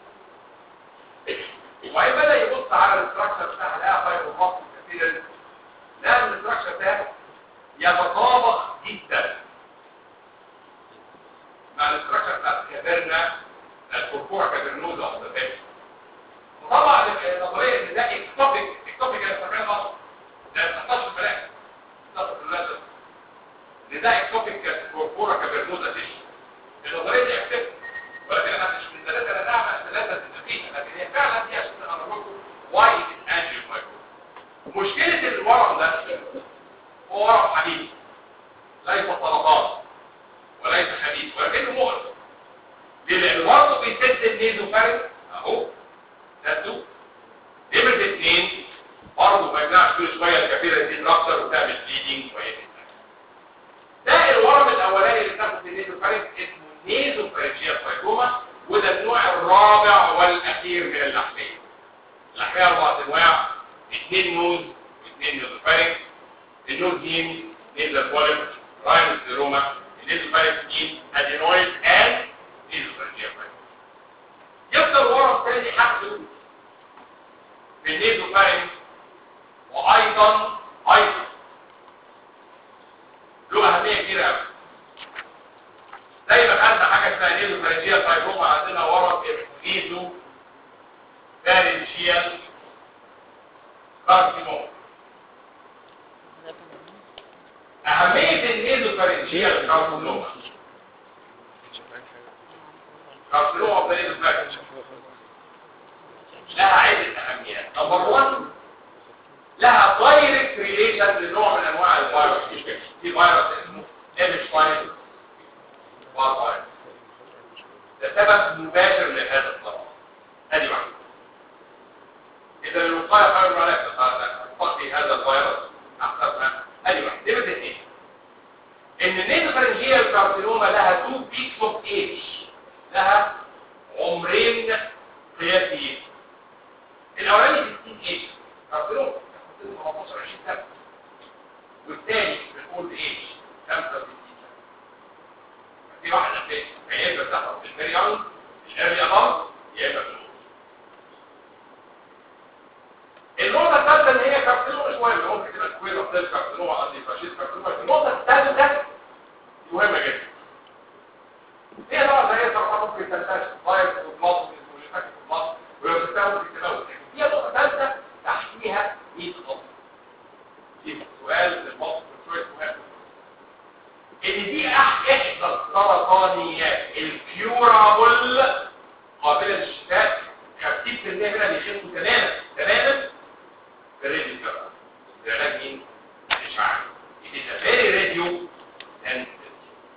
وبعدين بدا يبص على الاستراكشر بتاع لقى فايبروبلاست كتير لقى ان الاستراكشر ده يتطابق جدا مع الاستراكشر بتاع الكافيرنا الكوركوع كافيرنوزا او الفيش وطبعا النظريه ان ده اكتوبيك اكتوبيك اللي بنسميها غلط ده ما بتحصلش في البنات بتحصل في الولاد ان ده اكتوبيك كوركوع كافيرنوزا فيش النظريه دي اكتب ولكن انا مش من ثلاثه انا نعمل ثلاثه تنفيذ لكن هي فعلا دي عشان انا بقول واي انجيو مايكرو مشكله الورم ده هو ورم حديد ليس سرطان وليس حديد ولكنه مؤلم ليه لان برضه بيسد النيزوفارنج اهو سدوا نمره اثنين برضه ما يمنعش كل شويه الكبيره دي تكسر وتعمل بليدنج شويه ده الورم الاولاني اللي تاخد النيزوفارنج اسمه نيزوفارنجيال فايبروما وده النوع الرابع والاخير من اللحميه اللحميه اربع انواع اثنين نوز واثنين نيزوفارنج النوز دين نيزل بوليب راينوسيروما النيزوفارنج دين ادينويد اند نيزوفارنجيال فايبروما يفضل ورم ثاني حاجته في النيزوفارنج وايضا ايضا له اهميه كبيره قوي زي ما خدنا حاجه اسمها نيزو فرنجيال فايبروما عندنا ورم نيزو فارنجيال كارسينوم اهميه النيزو فارنجيال كارسينوما كارسينوما اوف ذا نيزو فارنج لها عده اهميات نمبر 1 لها دايركت ريليشن لنوع من انواع الفيروس في فيروس اسمه ام 5 والفيروس ده سبب مباشر لهذا الضرر ادي واحده اذا الوقايه خير عليك تقي هذا الفيروس احسن ادي واحده دي بدها ايه ان النيزوفرنجيال كارسينوما لها تو بيكس اوف ايج لها عمرين قياسيين الاولاني 60 ايج كارسينوما 15 20 سنه والثاني بنقول ايه 65 سنه في واحده في عيادة بتحصل في البريون الاريا ضغط يا اما في النقطه الثالثه ان هي كارسينوما مش مهمه ممكن تبقى سكوير اوف سيل كارسينوما قصدي فاشيست كارسينوما النقطه الثالثه مهمه جدا هي طبعا زي سرطان ممكن تنتشر فايروس وبلاط ومشاكل في البلاط ولو بتستخدم في التلوث هي نقطه ثالثه تحتيها 100 خط دي سؤال للموقف شويه مهم ان دي احدى الثلاث السرطانيات الكيورابل قابلة للشفاء 50% منها بيخفوا تماما تماما بالراديو ثيرابي العلاج مين؟ الإشعاع It is a very radio sensitive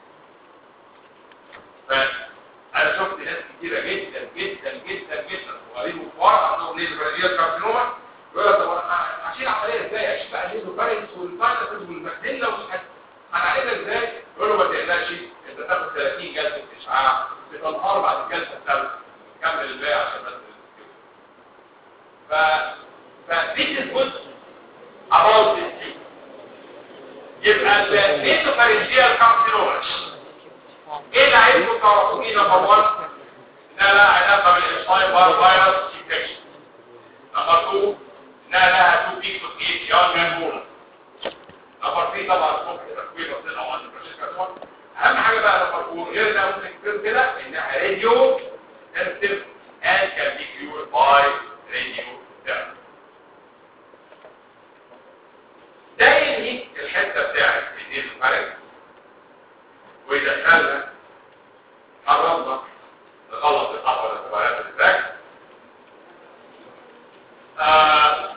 فأنا شفت ناس كتيرة جدا جدا جدا جدا وقريبوا كبار عندهم ليزر راديال كارسينوما يقول لك طب انا هشيل عمليه ازاي؟ اشيل بقى الليزر بارنس والفاينس والماكديلا ومش عارف هنعالجها ازاي؟ يقول له ما تقلقش انت تاخد 30 جلسه اشعاع بتنهار بعد الجلسه الثالثه كمل الباقي عشان بس ف ف this is good about this thing يبقى النيزوفارنجيال كارسينوما ايه اللي عايزكم تعرفوا فيه نمبر 1 انها لها علاقه بالانسايد فيروس انفكشن نمبر 2 انها لها 2 بيكس اوف اي تي ار مانبولا نمبر 3 طبعا ممكن تكوين بسيطه او عند برشيكاتون اهم حاجه بقى نمبر 4 غير ده ممكن تكون كده انها راديو sensitive and can be cured by radiotherapy ده ينهي الحته بتاعت الدين الفرج ويدخلنا قربنا نخلص الأحوال التبعيات الإنتاج آه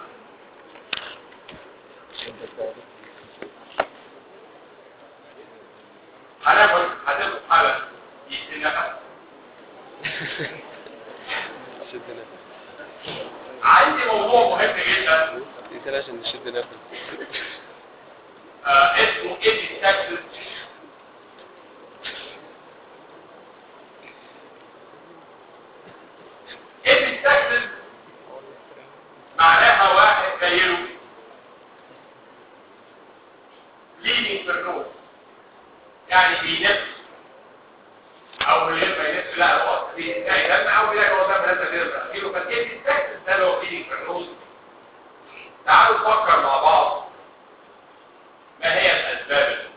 هناخد هناخد حالة يتنفس شد نفس عندي موضوع مهم جدا انت عشان نشد نفس آه اسمه ايدي تاكسس ايدي تاكسس معناها واحد جايله ليدنج في النوم يعني بينفس او من غير ما ينفس لا هو بينتهي دم او بيلاقي هو دم لسه بيرجع كيلو فالايدي تاكسس ده اللي هو ليدنج في النوم تعالوا نفكر مع بعض ما هي الأسباب الممكنة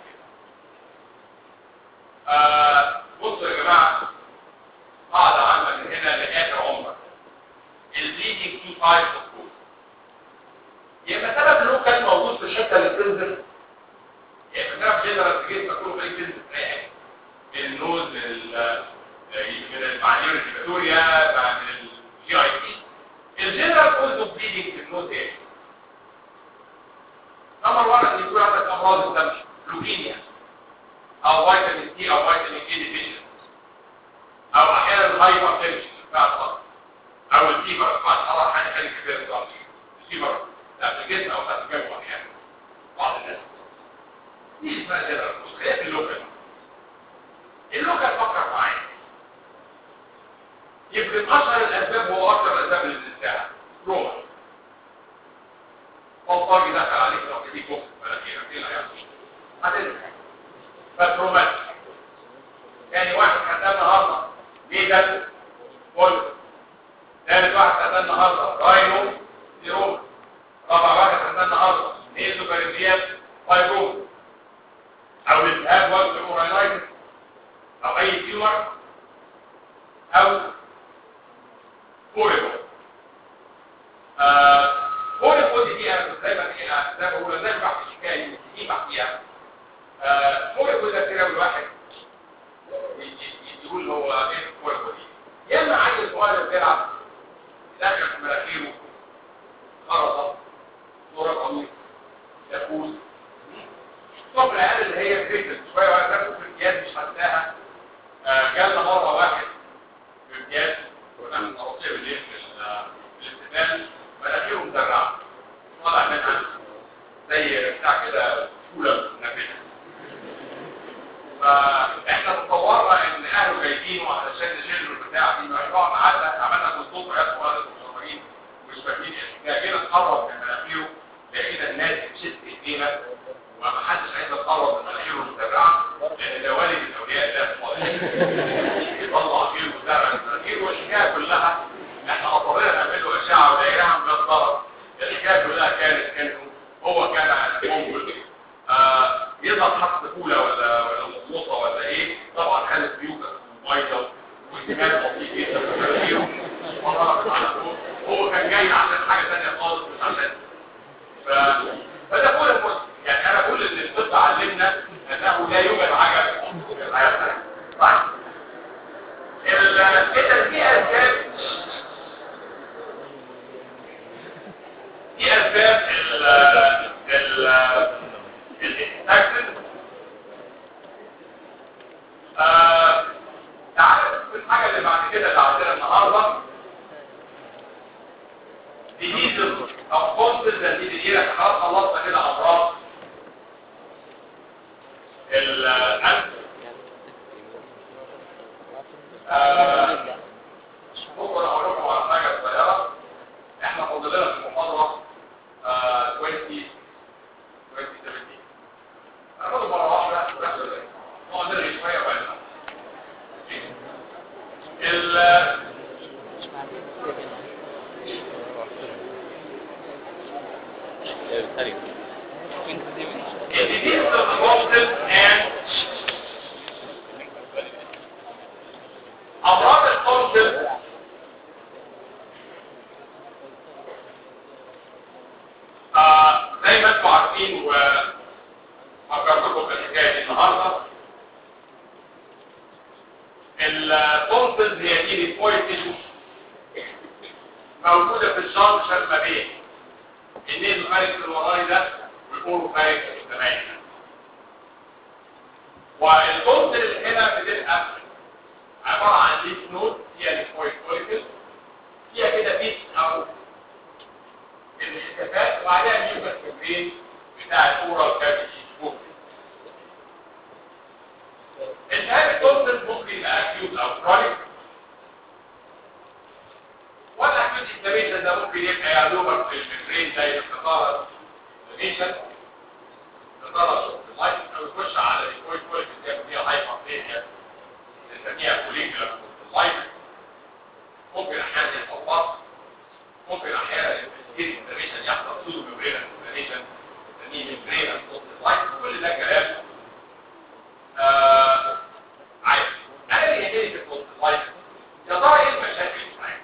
آه بصوا يا جماعة قاعدة عامة من هنا لآخر عمرك البليدنج تو تايبس اوف كوز يا اما سبب له كان موجود في الحتة اللي بتنزل يا اما سبب جنرال في جسمك كله خليك تنزل في أي حاجة من النوز من ال من المعايير الهيباتوريا من الجي اي تي الجنرال كوز اوف بليدنج في النوز ايه؟ نمبر 1 ان يكون عندك امراض الدم لوكيميا او فيتامين سي او فيتامين اي ديفيشن او احيانا هايبر تنشن بتاع الضغط او الفيبر بتاع الحراره حاجه ثانيه كبيره الضغط الفيبر لا في الجسم او في الجو احيانا بعض الناس دي اسمها جنرال خلاف اللوكال اللوكال فكر معايا يمكن اشهر الاسباب هو اكثر الاسباب للاستمتاع روما بلطجي دخل عليك لو في كفر مناخيرك ايه اللي هيحصل؟ هتنزل فترومات يعني واحد خدام النهارده ليه ده؟ قول ثالث واحد خدام النهارده راينو سيروما رابع واحد خدام النهارده نيزو كاريزيات فايبروم او التهاب وجه اورينايتس او اي تيومر او فوريبو آه هو الكود دي انا كنت دايما ايه زي ما بقول دايما بحكي حكايه دي بحكيها هو الكود ده كده الواحد يقول هو ايه هو الكود دي يا اما عيل صغير بيلعب داخل في مناخيره خرطه صوره قميص يفوز طب العيال اللي هي كريتل شويه واحد نفسه في الامتياز مش حساها جالنا مره واحد في الامتياز كنا احنا نغطيه بالليل في الاستقبال مناخيره مدرعه طالع منها زي بتاع كده فوله نافذه فاحنا تصورنا ان اهله جايبينه علشان نشيل البتاع دي مشروع قعدنا عملنا بالصوت عيال صغيره مصورين مش فاهمين ايه جينا نقرب من مناخيره لقينا الناس بتشد ايدينا وما حدش عايز يقرب من مناخيره المدرعه لان ده والد من اولياء الله خالص يطلع فيه المدرع المناخير والحكايه كلها احنا اضطرينا نعمل له اشعه ولقيناها مجدره الحكايه كلها كانت انه هو كان ممكن آه يظهر حط فوله ولا ولا مصوصه ولا ايه طبعا كانت بيوجا وميه واهتمام بسيط جدا بمناخيره وضربت على فوق هو كان جاي عشان حاجه ثانيه خالص مش عشان ف... فده كل المسلم يعني انا بقول ان الطب علمنا انه لا يوجد عجب في الحياه طيب بعد كده اللي عندنا النهارده diseases of causes and diseases احنا خلاص خلصنا كده امراض القلب آه، ممكن اقول لكم على حاجه صغيره احنا فاضل لنا في المحاضره آه، 20 2017 انا برضه مره واحده ونفس الوقت نقعد نرغي شويه وبعدين ال مش معروف It is of the Muslim and أمراض التونسل آه زي ما انتم عارفين وفكرتكم بالحكايه دي النهارده التونسل هي دي البوينت تيشو موجوده في الجانكشن ما بين النيل الخارج الوراني ده والأورو خارج السماعي ده والتونسل هنا بتبقى عباره عن ليف نود فيها البوينت فوليكل فيها كده بيت او الالتفات وبعدها الميوكس ممبرين بتاع الاورال كافيتي فوق التهاب التونسل ممكن يبقى اكيوت او كرونيك والاكيوت انفلاميشن ده ممكن يبقى يا دوبك في الممبرين زي الخساره انفلاميشن خساره في اللايف او يخش على البوينت فوليكل اللي فيها هايبرتينيا نسميها فوليكولار لايف ممكن احيانا يتوقف ممكن احيانا التسجيل انفلاميشن يحصل سودو ميمبرينا انفلاميشن نسميه ميمبرينا صوت اللايف كل ده كلام آه عادي انا اللي يهمني في صوت اللايف يا ترى ايه المشاكل اللي معاك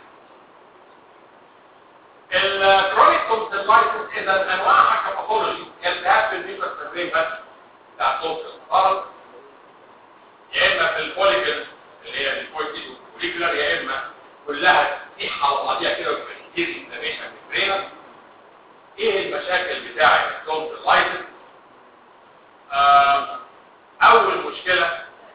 الكرونيك تونسيلايتس اذا انواعها كباثولوجي التهاب في الميوكس ميمبرين بس بتاع صوت الخرج يا اما في الفوليكل اللي هي الفوليكل والفوليكولار يا اما كلها تسيح على بعضيها كده ويبقى كتير انفلاميشن ميمبرينا ايه المشاكل بتاعه التونسيلايتس آه اول مشكله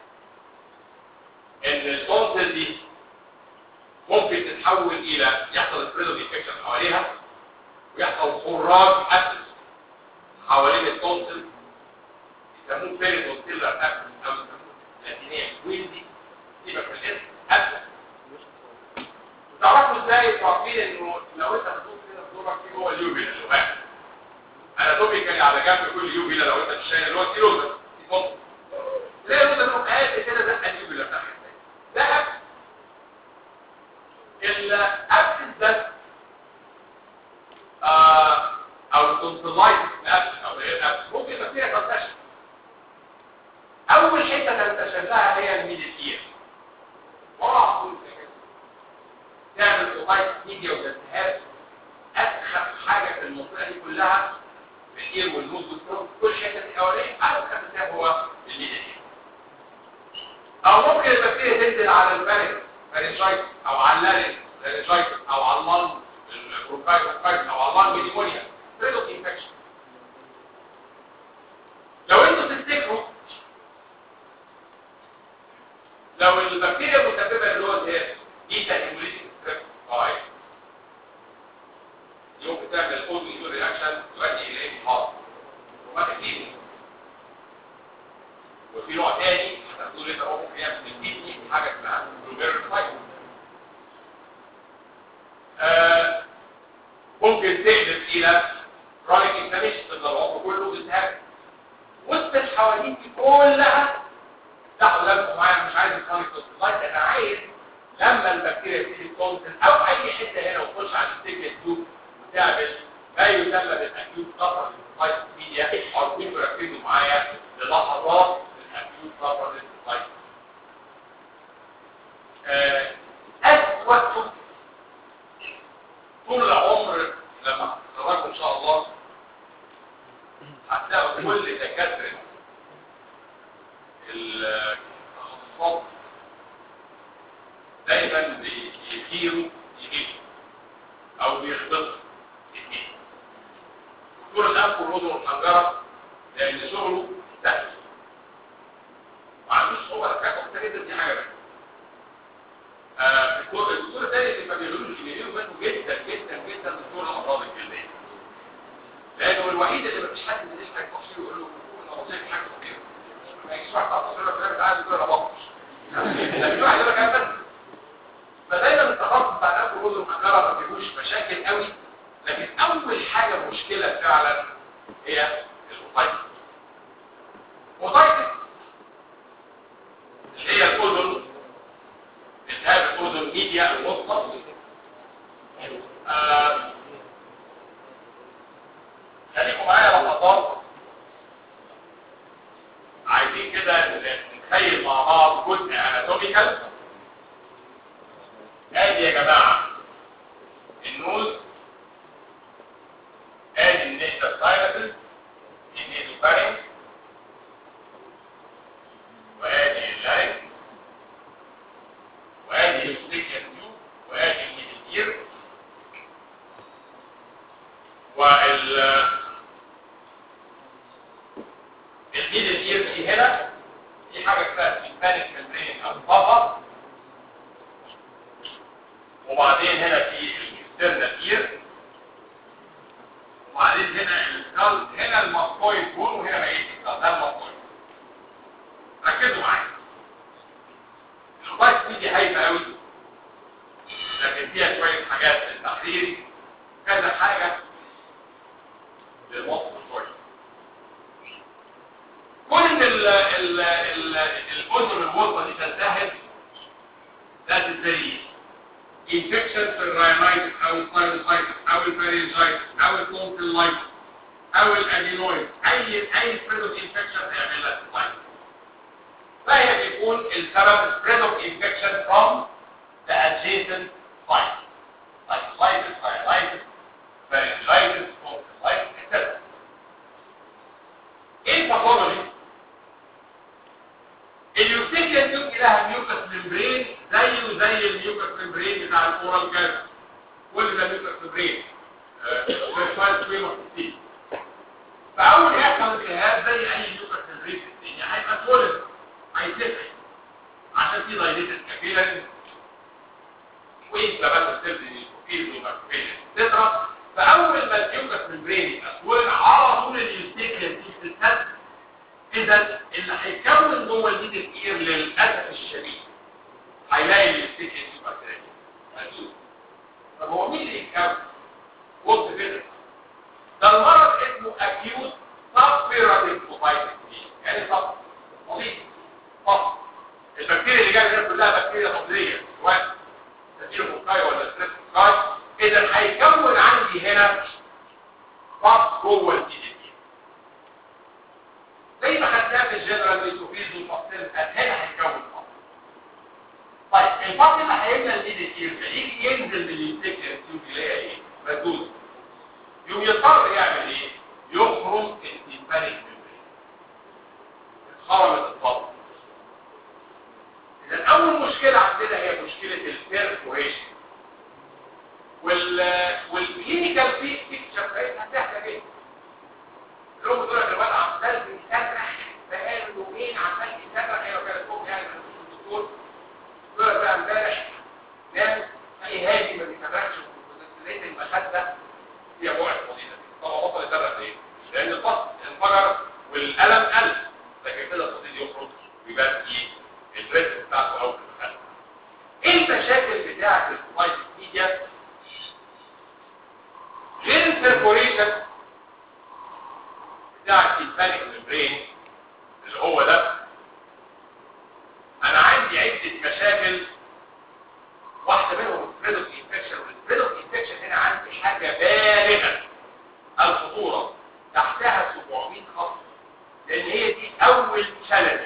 ان التونسل دي ممكن تتحول الى يحصل سبريدو انفكشن حواليها ويحصل خراج اسس حوالين التونسل يسموه بيريتونسيلر اسس او يسموه لاتينيا ويندي يبقى في الاسم اسس تعرفوا ازاي تعرفين انه لو انت بتدوس كده في دورك في جوه اليوبيلا اللي واقع اناتوميكالي على جنب كل يوبيلا لو انت مش شايل اللي هو السيلوزا يفضل تلاقي الروزا انه قاعد كده زق اليوبيلا بتاعك ده أكس الابسس ده آه او التونسلايتس الابسس او غير الابسس ممكن يبقى فيها كونتاكشن اول حته تنتشر لها هي الميدل اير ورا على طول كده. تعمل اوبايت ميديا والالتهاب اسخف حاجه في المنطقه دي كلها الاير والنوز والثروت كل حته في الاولاني اسخف التهاب هو الميدل اير او ممكن البكتيريا تنزل على البارد فارنجايتس او على اللارنج فارنجايتس او على اللنج البروكايتس او على اللنج نيمونيا بريدوس انفكشن لو انتوا تفتكروا لو البكتيريا مسببه اللي هو ده ايتا هيموليتيك ستريس فايروس يمكن تعمل الاوتو ايمون رياكشن تؤدي الى انهار روماتيك وفي نوع تاني هتقول لي ده ممكن يعمل الكيدني حاجه اسمها بلوبيرل فايروس آه ممكن تقلب الى كرونيك انفلاميشن تفضل العمر كله التهاب وسط الحواديت دي كلها تاخد بالكم معايا مش عايز الكرونيك توكسيلايت انا عايز لما البكتيريا تيجي تكونسل او اي حته هنا وتخش على الستيك تيوب وتعمل ما يسمى بالاكيوت سفر ميديا او كنتوا ركزوا معايا للحظات الاكيوت سفر للسايت أسوأ طول العمر لما تتخرجوا إن شاء الله هتلاقوا كل دكاترة التخصصات دايما بيثيروا يمين أو بيخبطوا يمين دكتور الأنف والرضا والحنجرة لأن شغله سهل ما عندوش هو كاكو دي حاجة بس بيخافوا منه جدا جدا جدا دكتور الامراض الجلديه لانه الوحيد اللي مفيش حد من يسمع التفصيل ويقول له انا بصير حاجه خطيره ما يجيش واحد على التصوير يقول لك عايز يقول انا بطش لكن واحد يقول لك انا بس فدايما التخصص بتاع الانف والاذن والحنجره ما فيهوش مشاكل قوي لكن اول حاجه مشكله فعلا هي الاوتايتس اوتايتس اللي هي الاذن التهاب الاذن ميديا الوسطى آه، خليكم معايا لحظات عايزين كده نتخيل مع بعض جزء اناتوميكال ادي يا جماعه النوز ادي النيشر ساينسز النيزوفارينج وادي اللارينج وادي الستيكيان تيوب وادي الميديتير وال الميديتير في هنا في حاجه اسمها سيمبانيك ممبرين او بابا وبعدين هنا في الاكسترنال اير وبعدين هنا السكال هنا الماسكويد بون وهنا بقيه السكال ده الماسكويد ركزوا معايا الخطايط دي هايفه قوي لكن فيها شويه حاجات للتحرير كذا حاجه للوصف شويه كون ان ال ال ال الاذن الوسطى دي تلتهب ده تزريق infection في الراينايتس او الساينوسايتس او الفارينجايتس او التونسيلايتس او الادينويد اي اي سبريد اوف انفكشن هيعمل لك ساينس فهي بيكون السبب spread of infection from the adjacent site sinusitis, rhinitis, pharyngitis, tonsillitis, etc. ايه الباثولوجي؟ اليوستيكيا تيوب لها ميوكس ممبرين زيه زي الميوكس ممبرين بتاع الاورال كاس كل ده ميوكس ممبرين فيرفايل سويمر في فاول يحصل التهاب زي اي ميوكس ممبرين في الدنيا هيبقى سوليد هيتسحب عشان في دايليتد كابيلاري وانفلامات السيلز الكوفيز والماكروفيج تترا فاول ما الميوكس ممبرين يبقى سوليد على طول اليوستيكيا تيوب تتسد اذا اللي هيكون جوه الجيد الكبير للاسف الشديد هيلاقي الاستيك يبقى كده طب هو مين اللي يتكون بص كده ده المرض اسمه اكيوت سبيراتيك موبايتس يعني صف مريض صف البكتيريا اللي جايه هنا كلها بكتيريا فضليه سواء ستيروكوكاي ولا ستريبتوكاي اذا هيكون عندي هنا صف جوه الجيد زي ما خدناه في الجنرال ميتوفيز والفصل هنا هيكون فصل طيب الفصل اللي هيبدا الجديد كتير يجي ينزل بالانتكتر تيوب يلاقي ايه مسدود يوم يضطر يعمل ايه يخرم التيمبانيك ميمبرين خرمت الفصل اذا اول مشكله عندنا هي مشكله البيرفوريشن وال والكلينيكال بيكتشر بتاعتها سهله جدا لو بتقول لك الواد عمال بيسرح بقاله يومين عمال يسرح هي وكانت فوق يعني الدكتور يقول لك بقى امبارح نام اي هادي ما بيسرحش لقيت المخده هي بعد فضيله طبعا بطل يسرح ليه؟ لان الفصل انفجر والالم قل لكن كده الفضيل يخرج ويبقى فيه الريسك بتاعته او في المخده ايه المشاكل بتاعه الفايت ميديا غير البرفوريشن بتاع البانيك ممبرين اللي هو ده انا عندي عدة مشاكل واحدة منهم السبريدوك انفكشن والسبريدوك انفكشن هنا عندي حاجة بالغة الخطورة تحتها 700 خط لان هي دي اول تشالنج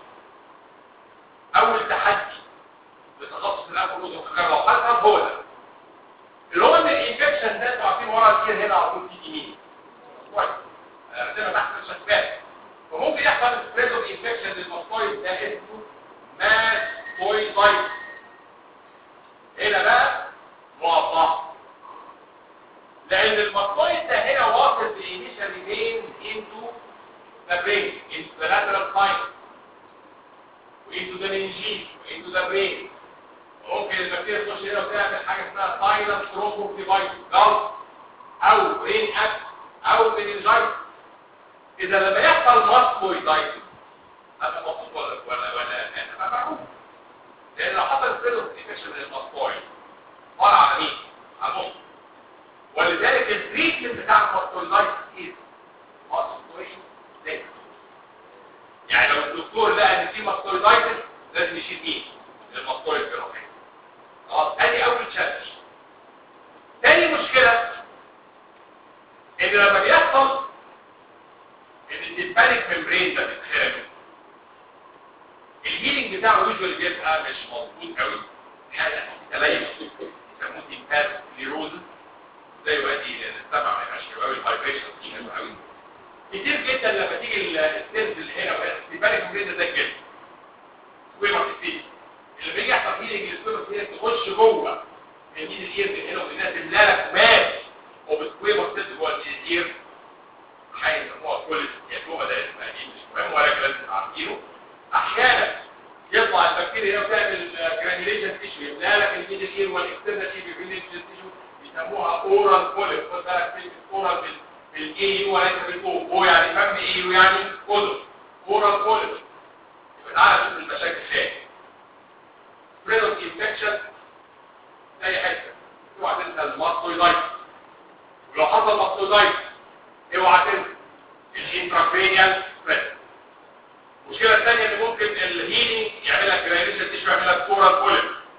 اول تحدي لتخصص الانف والاذن والخجر لو حصل هو ده اللي هو ان الانفكشن ده انتوا عارفين ورا الكير هنا على طول في يمين كويس عندنا تحت الشكبات فممكن يحصل سبريد اوف انفكشن للماستويد ده اسمه ماستويدايتس هنا بقى موضح لان الماستويد ده هنا واصل بالانيشال فين انتو ذا برين انتو ذا لاترال ساين وانتو ذا منجيز وانتو ذا برين ممكن البكتيريا تخش هنا وتعمل حاجه اسمها سايلنت ثرومبوفيبايتس جلط او برين اكس او مننجايتس اذا لما يحصل ماسكويدايتس هذا مقصود ولا ولا ولا هذا معروف لان لو حصل سيلز انفكشن من الماسكويد طالع على مين؟ على المخ ولذلك التريتمنت بتاع الماسكويدايتس ايه؟ ماسكويدايتس يعني لو الدكتور لقى ان في ماسكويدايتس لازم يشيل مين؟ الماسكويد جراحي خلاص ادي اول تشالنج تاني مشكله ان لما بيحصل ان التيمبانيك ممبرين ده بيتخرب الهيلينج بتاعه يوجوالي بيبقى مش مظبوط قوي حاجه تليف يسموه تيمبان نيروزس ده يؤدي الى السمع ما يبقاش قوي الفايبريشن مش حلو قوي كتير جدا لما تيجي السيلز اللي هنا التيمبانيك ممبرين ده زي كده سويمر فيه اللي بيجي يحصل هيلينج السويمر فيه تخش جوه الجيل الاير من هنا ومن هنا تملالك مات وبسكويمر سيلز جوه الجيل الاير هيسموها كل يتوما ده اسمها دي مش مهم ولكن لازم تعرفينه احيانا يطلع البكتيريا هنا وتعمل جرانيوليشن تيشو يملا لك الميدل اير والاكسترنال تيشو بالفينيشن تيشو يسموها اورال بوليب خد بالك كلمه اورال بالاي يو وليس بالاو او يعني فم اي يو يعني اذن اورال بوليب يبقى تعالى نشوف المشاكل فين بريدوس انفكشن اي حته اوعى تنسى الماستويدايتس ولو حصل ماستويدايتس اوعى تنسى الانتراكرينيال ستريس المشكله الثانيه ان ممكن الهيلينج يعمل لك جرانيشن تيشو يعمل لك كورال بوليب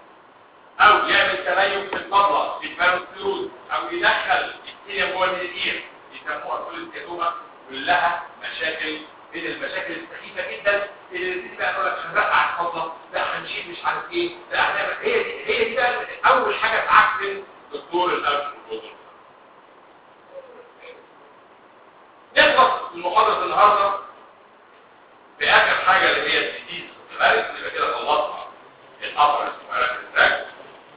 او يعمل تليف في البطنه في الباروستيروز او يدخل الكيمياء جوه الاير يسموها كوليستيتوما كلها مشاكل من المشاكل السخيفه جدا اللي تيجي بقى تقول لك هنرقع الفضه لا هنشيل مش عارف ايه لا هنعمل هي دي هي دي بقى اول حاجه تعكس دكتور القلب والقلب نخلص من محاضره النهارده باخر حاجه اللي هي الديزيز الفارس يبقى كده خلصنا الابر اسمه التراك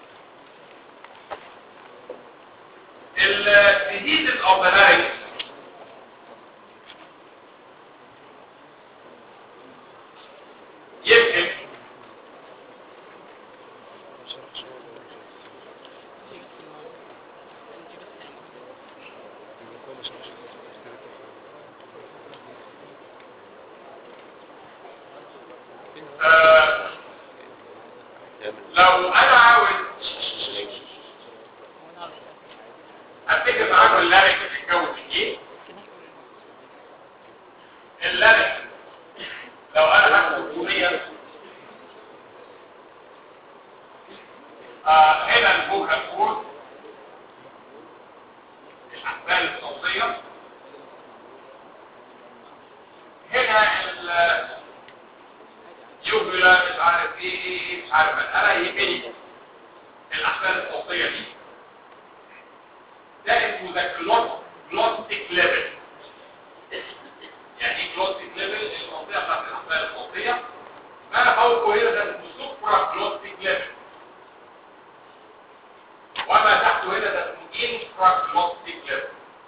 الديزيز اوف ذا لارynx يمكن آه لو انا عاوز افتكر معاكم اللارك بتتكون من ايه اللارك لو انا هاخد كوريا آه هنا الفوكال كورد الاحبال الصوتيه هنا ال يوبلا مش عارف ايه ايه مش عارف انا يهمني الاحبال الصوتيه دي ده اسمه ذا كلوت كلوتيك ليفل يعني ايه كلوتيك ليفل المنطقه بتاعت الاحبال الصوتيه ما فوقه هنا ده اسمه سوبرا كلوتيك ليفل وما تحته هنا ده اسمه انفرا كلوتيك ليفل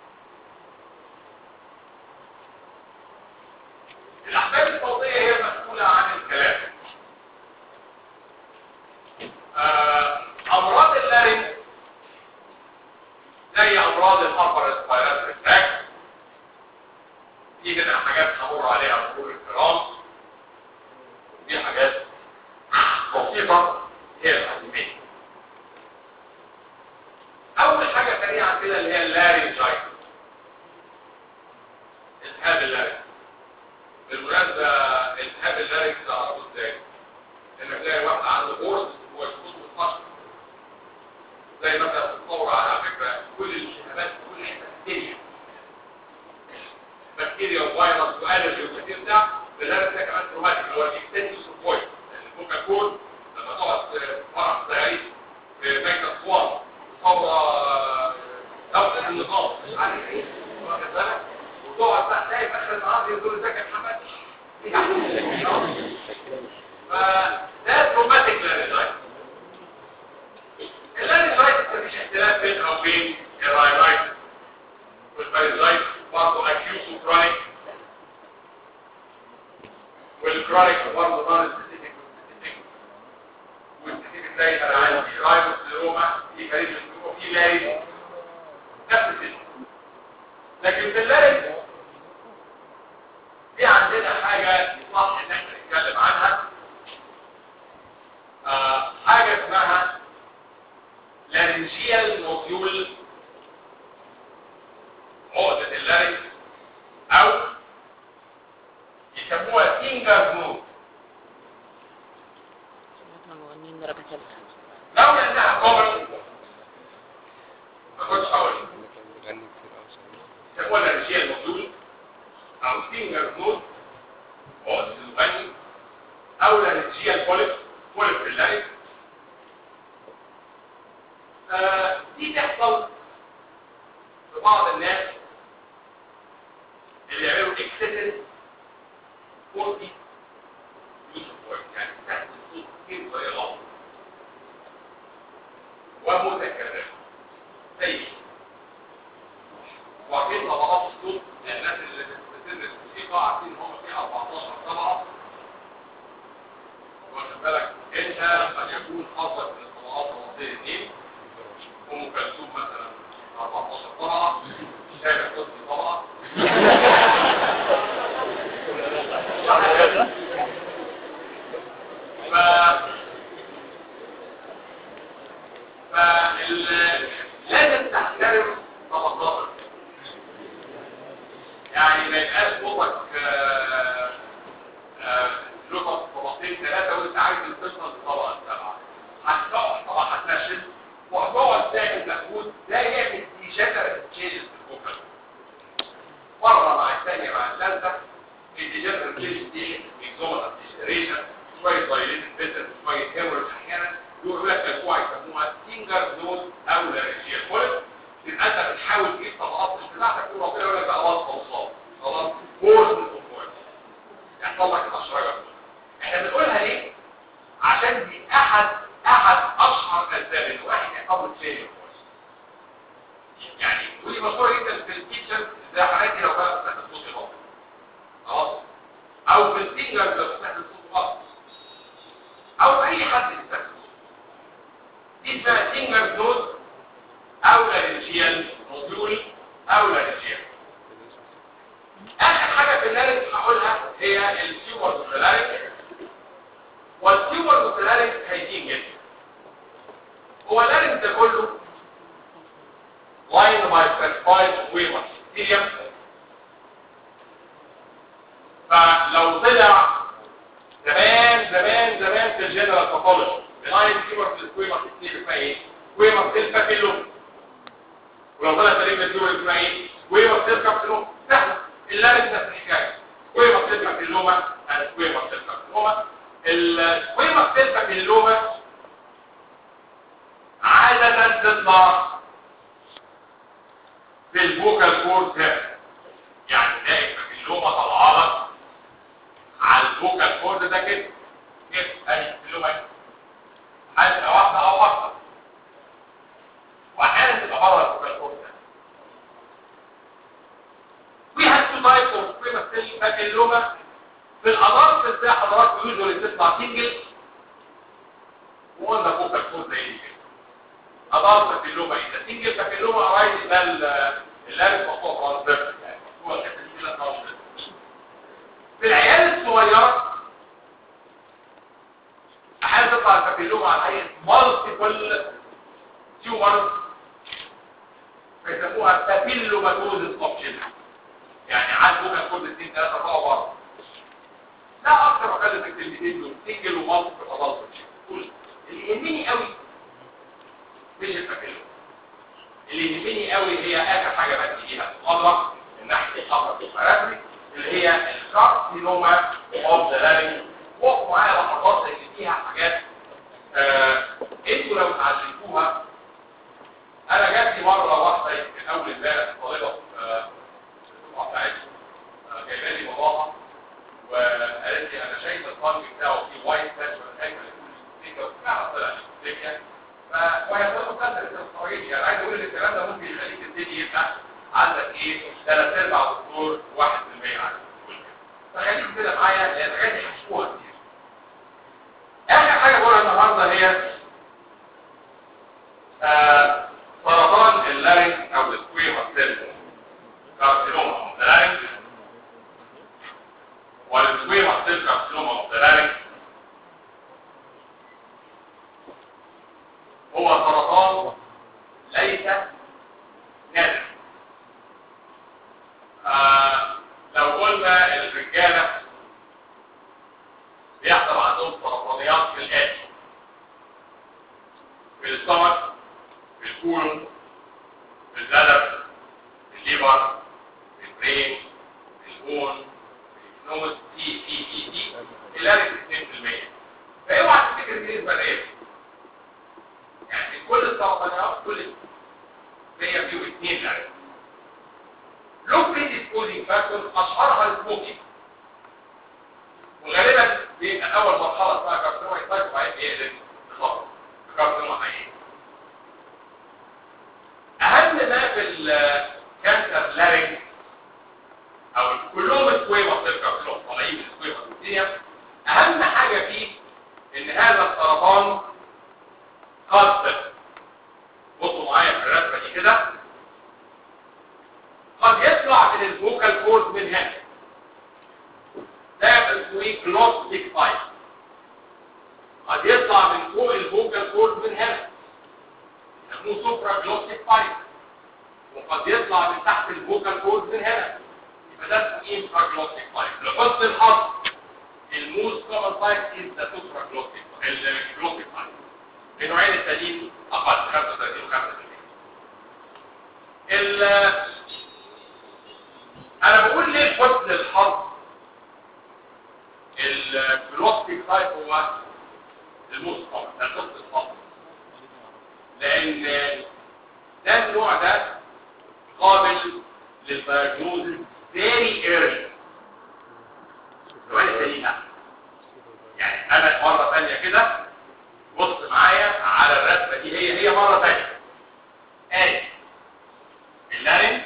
الاحبال الصوتيه هي مسؤوله عن الكلام آه، امراض اللارنج زي امراض الابر ريسبيراتوري تراكت دي كده حاجات همر عليها مرور الكرام دي حاجات بسيطه هي الاهميه اول حاجه سريعه كده اللي هي اللارنجايتس التهاب اللارنج بالمناسبه التهاب اللارنج ده اعرفه ازاي انك تلاقي واحد عنده قرص هو يفوت بالفشل زي مثلا تتصور على فكره كل الالتهابات كل حته بكتيريا بكتيريا وفيروس والرجي والكثير ده بالذات ده كمان تروماتيك اللي هو الاكستنسيف بوينت الكوكا كول لما تقعد فرح زي في بيت اسوان ثوره دوله النظام مش عارف ايه واخد بالك وتقعد بقى تلاقي في اخر النهار يقول ازيك يا محمد فده تروماتيك لارنجايتس اللارنجايتس مفيش اختلاف بينها وبين الراينايتس والباريزايتس برضه اكيوت وكرونيك والكرونيك برضه نون سبيسيفيك وسبيسيفيك والسبيسيفيك زي ما احنا مغنيين درجة ثالثة لو انها كومن ما كنتش هقول بغني كتير أوي صحيح. يسموها الرجال الموجود او سينجر نوت او المغني او الرجال بوليب بوليب في اللاريك آه، دي تحصل في بعض الناس اللي يعملوا اكسسنس 40 يوسف بوينت يعني تحت الصوت كتير بطريقه ومتكرره زي وعارفين طبقات الصوت الناس اللي بتدرس الموسيقى عارفين ان هم في 14 طبقه واخد بالك انت قد يكون حظك من الطبقات الرئيسيه اثنين ام كلثوم مثلا 14 طبقه شامل حسني طبقه صح كده؟ ف فال لازم تحترم طبقاتك يعني ما يبقاش صوتك آه، آه، له طبقتين ثلاثه وانت عايز توصل للطبقه السابعه هتقعد طبعا هتنشل وهتقعد تعمل مجهود ده يعمل دي جنرال تشينجز في الفوكال مره مع الثانيه مع الثالثه الديجنرال تشينجز دي اكزومال ديجنريشن شويه دايليتد بيتر شويه هيموريج احيانا يقول لك مجموعه يسموها سينجر نود او لارنجيال بوليب يبقى انت بتحاول تجيب طبقات مش بتاعتك وربنا يقول لك بقى وصفه وصاب خلاص فورس اوف يحصل لك الاشرار احنا بنقولها ليه عشان دي احد احد اشهر اسباب ان واحد يحصل فيلير يعني ودي مشهوره جدا في التيتشر زي حالاتي لو كانت بتاخد صوت غلط خلاص او في السينجر لو بتاخد صوت غلط او اي حد بيستخدم دي اسمها سينجر نوت او لارنجيال موديول او لارنجيال اخر حاجه في اللارنج هقولها هي التيوبر واللارنج والتيوبر واللارنج هيجين جدا هو اللارنج ده كله لاين باي سيرفايد ويمر سيريم فلو طلع زمان زمان زمان في الجنرال باثولوجي لاين تيوبر في الكويمر كتير اسمها ايه؟ كويمر تلفا كيلو ولو طلع سليم الدور اسمها ايه؟ كويمر تلفا كيلو سهله اللارنج نفس الحكايه كويمر تلفا كيلوما كويمر تلفا كيلوما الكويمر تلفا كيلوما عادة تطلع في الفوكال كورد ده يعني تلاقي الكيلوما طالعه لك على الفوكال كورد ده كده كده ادي الكيلوما حاجه واحده او اكتر واحيانا تبقى بره الفوكال كورد ده We have two types of squamous cell papilloma في الأضرار ازاي حضرات يوجوالي تطلع سنجل وقلنا فوكال كورد زي دي كده أضرار papilloma إذا سنجل papilloma رايز ده اللارس مقطوع ترانسفيرس يعني هو الحتة دي كده ترانسفيرس في العيال الصغيرة أحيانا تطلع البابيلوما على هيئة مالتيبل تيومرز فيسموها بابيلوماتوزس اوبشن يعني عاد ممكن كل اثنين ثلاثة طلعوا بره لا أكثر أقل في الكلمتين دول سنجل ومالتيبل أضلت اللي يهمني قوي مش البابيلوما اللي يهمني قوي هي آخر حاجة بدي فيها المحاضرة الناحية الأخرى في الرسمي اللي هي الكارسينوما اوف ذا لارنج وقفوا معايا لحظات لان فيها حاجات آه انتوا لو اتعلمتوها انا جات لي مره واحده يمكن اول امبارح طالبه آه الدفعه بتاعتي آه جايبه لي باباها وقالت لي انا شايفه الفانج بتاعه فيه وايت تاتش وانا خايفه يكون ستيكر وفعلا طلع ستيكر وهي طالبه بتاعت التخرج يعني عايز اقول ان الكلام ده ممكن يخليك تبتدي يبقى عندك ايه ثلاث ارباع دكتور 1% عندك فخليك كده معايا لان الحاجات دي هتشوفوها كتير اخر حاجه بقولها النهارده هي آه سرطان اللارنج او السكويما سيل كارسينوما اوف ذا لارنج والسكويما سيل كارسينوما اوف ذا لارنج هو سرطان ليس نادر آه لو قلنا الرجالة بيحصل عندهم سرطانيات في الآتي الكولون البلدر الليبر البرين البون النوز تي تي تي تي اللارنكس 2% فاوعى تفتكر دي نسبه قليله يعني كل السرطانات كل هي فيه اثنين لارنكس لو بريديسبوزنج فاكتور اشهرها السموكينج وغالبا بيبقى اول مرحله اسمها كارسينوما يسايت وبعدين بيقلب خالص كارسينوما حقيقي اهم ما في الكانسر لارنج او كلهم سكويما بتذكر كلهم طالعين من سكويما الدنيا اهم حاجه فيه ان هذا السرطان قد بصوا معايا في الرسمه دي كده قد يطلع من الفوكال كورد من هنا ده اسمه ايه جلوستيك تايب قد يطلع من فوق الفوكال كورد من هنا يسموه سوبرا جلوستيك تايب وقد يطلع من تحت الفوكال كورد من هنا يبقى ده اسمه انفرا جلوستيك تايب لحسن الحظ الموست كومن تايب از ذا سوبرا جلوستيك الجلوستيك تايب النوعين التانيين اقل 35 و 35 ال انا بقول ليه حسن الحظ الجلوستيك تايب هو الموست كومن ده حسن الحظ لان ده النوع ده قابل للدياجنوز very early سؤال تاني لا يعني انا مرة ثانية كده بص معايا على الرسمة دي هي هي مرة ثانية ادي اللارين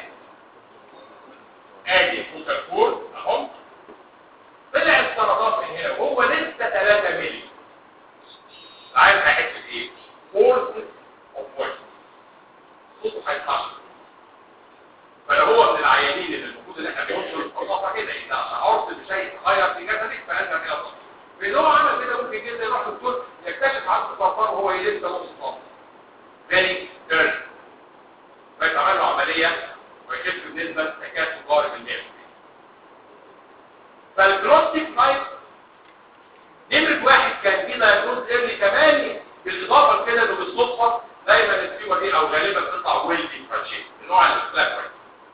ادي الفوكال كورد اهو طلع السرطان من هنا وهو لسه 3 مللي عايز احس بايه؟ فورس اوف فويس صوته هيتحشر فلو هو من العيانين اللي المفروض ان احنا بننشر الخلاصه كده اذا شعرت بشيء تغير في جسدك فانت كده صح فاللي هو عمل كده ممكن جدا يروح للدكتور يكتشف عنده سرطان وهو لسه نص سنتي فيري ايرلي فيتعمل له عمليه ويخف بنسبه تكاد تقارب ال 100% فالجلوستيك تايب نمرة واحد كان في دايجنوز ايرلي كمان بالاضافه لكده انه بالصدفه دايما السيوه دي او غالبا بتطلع ويل ديفرنشيت النوع الفلاك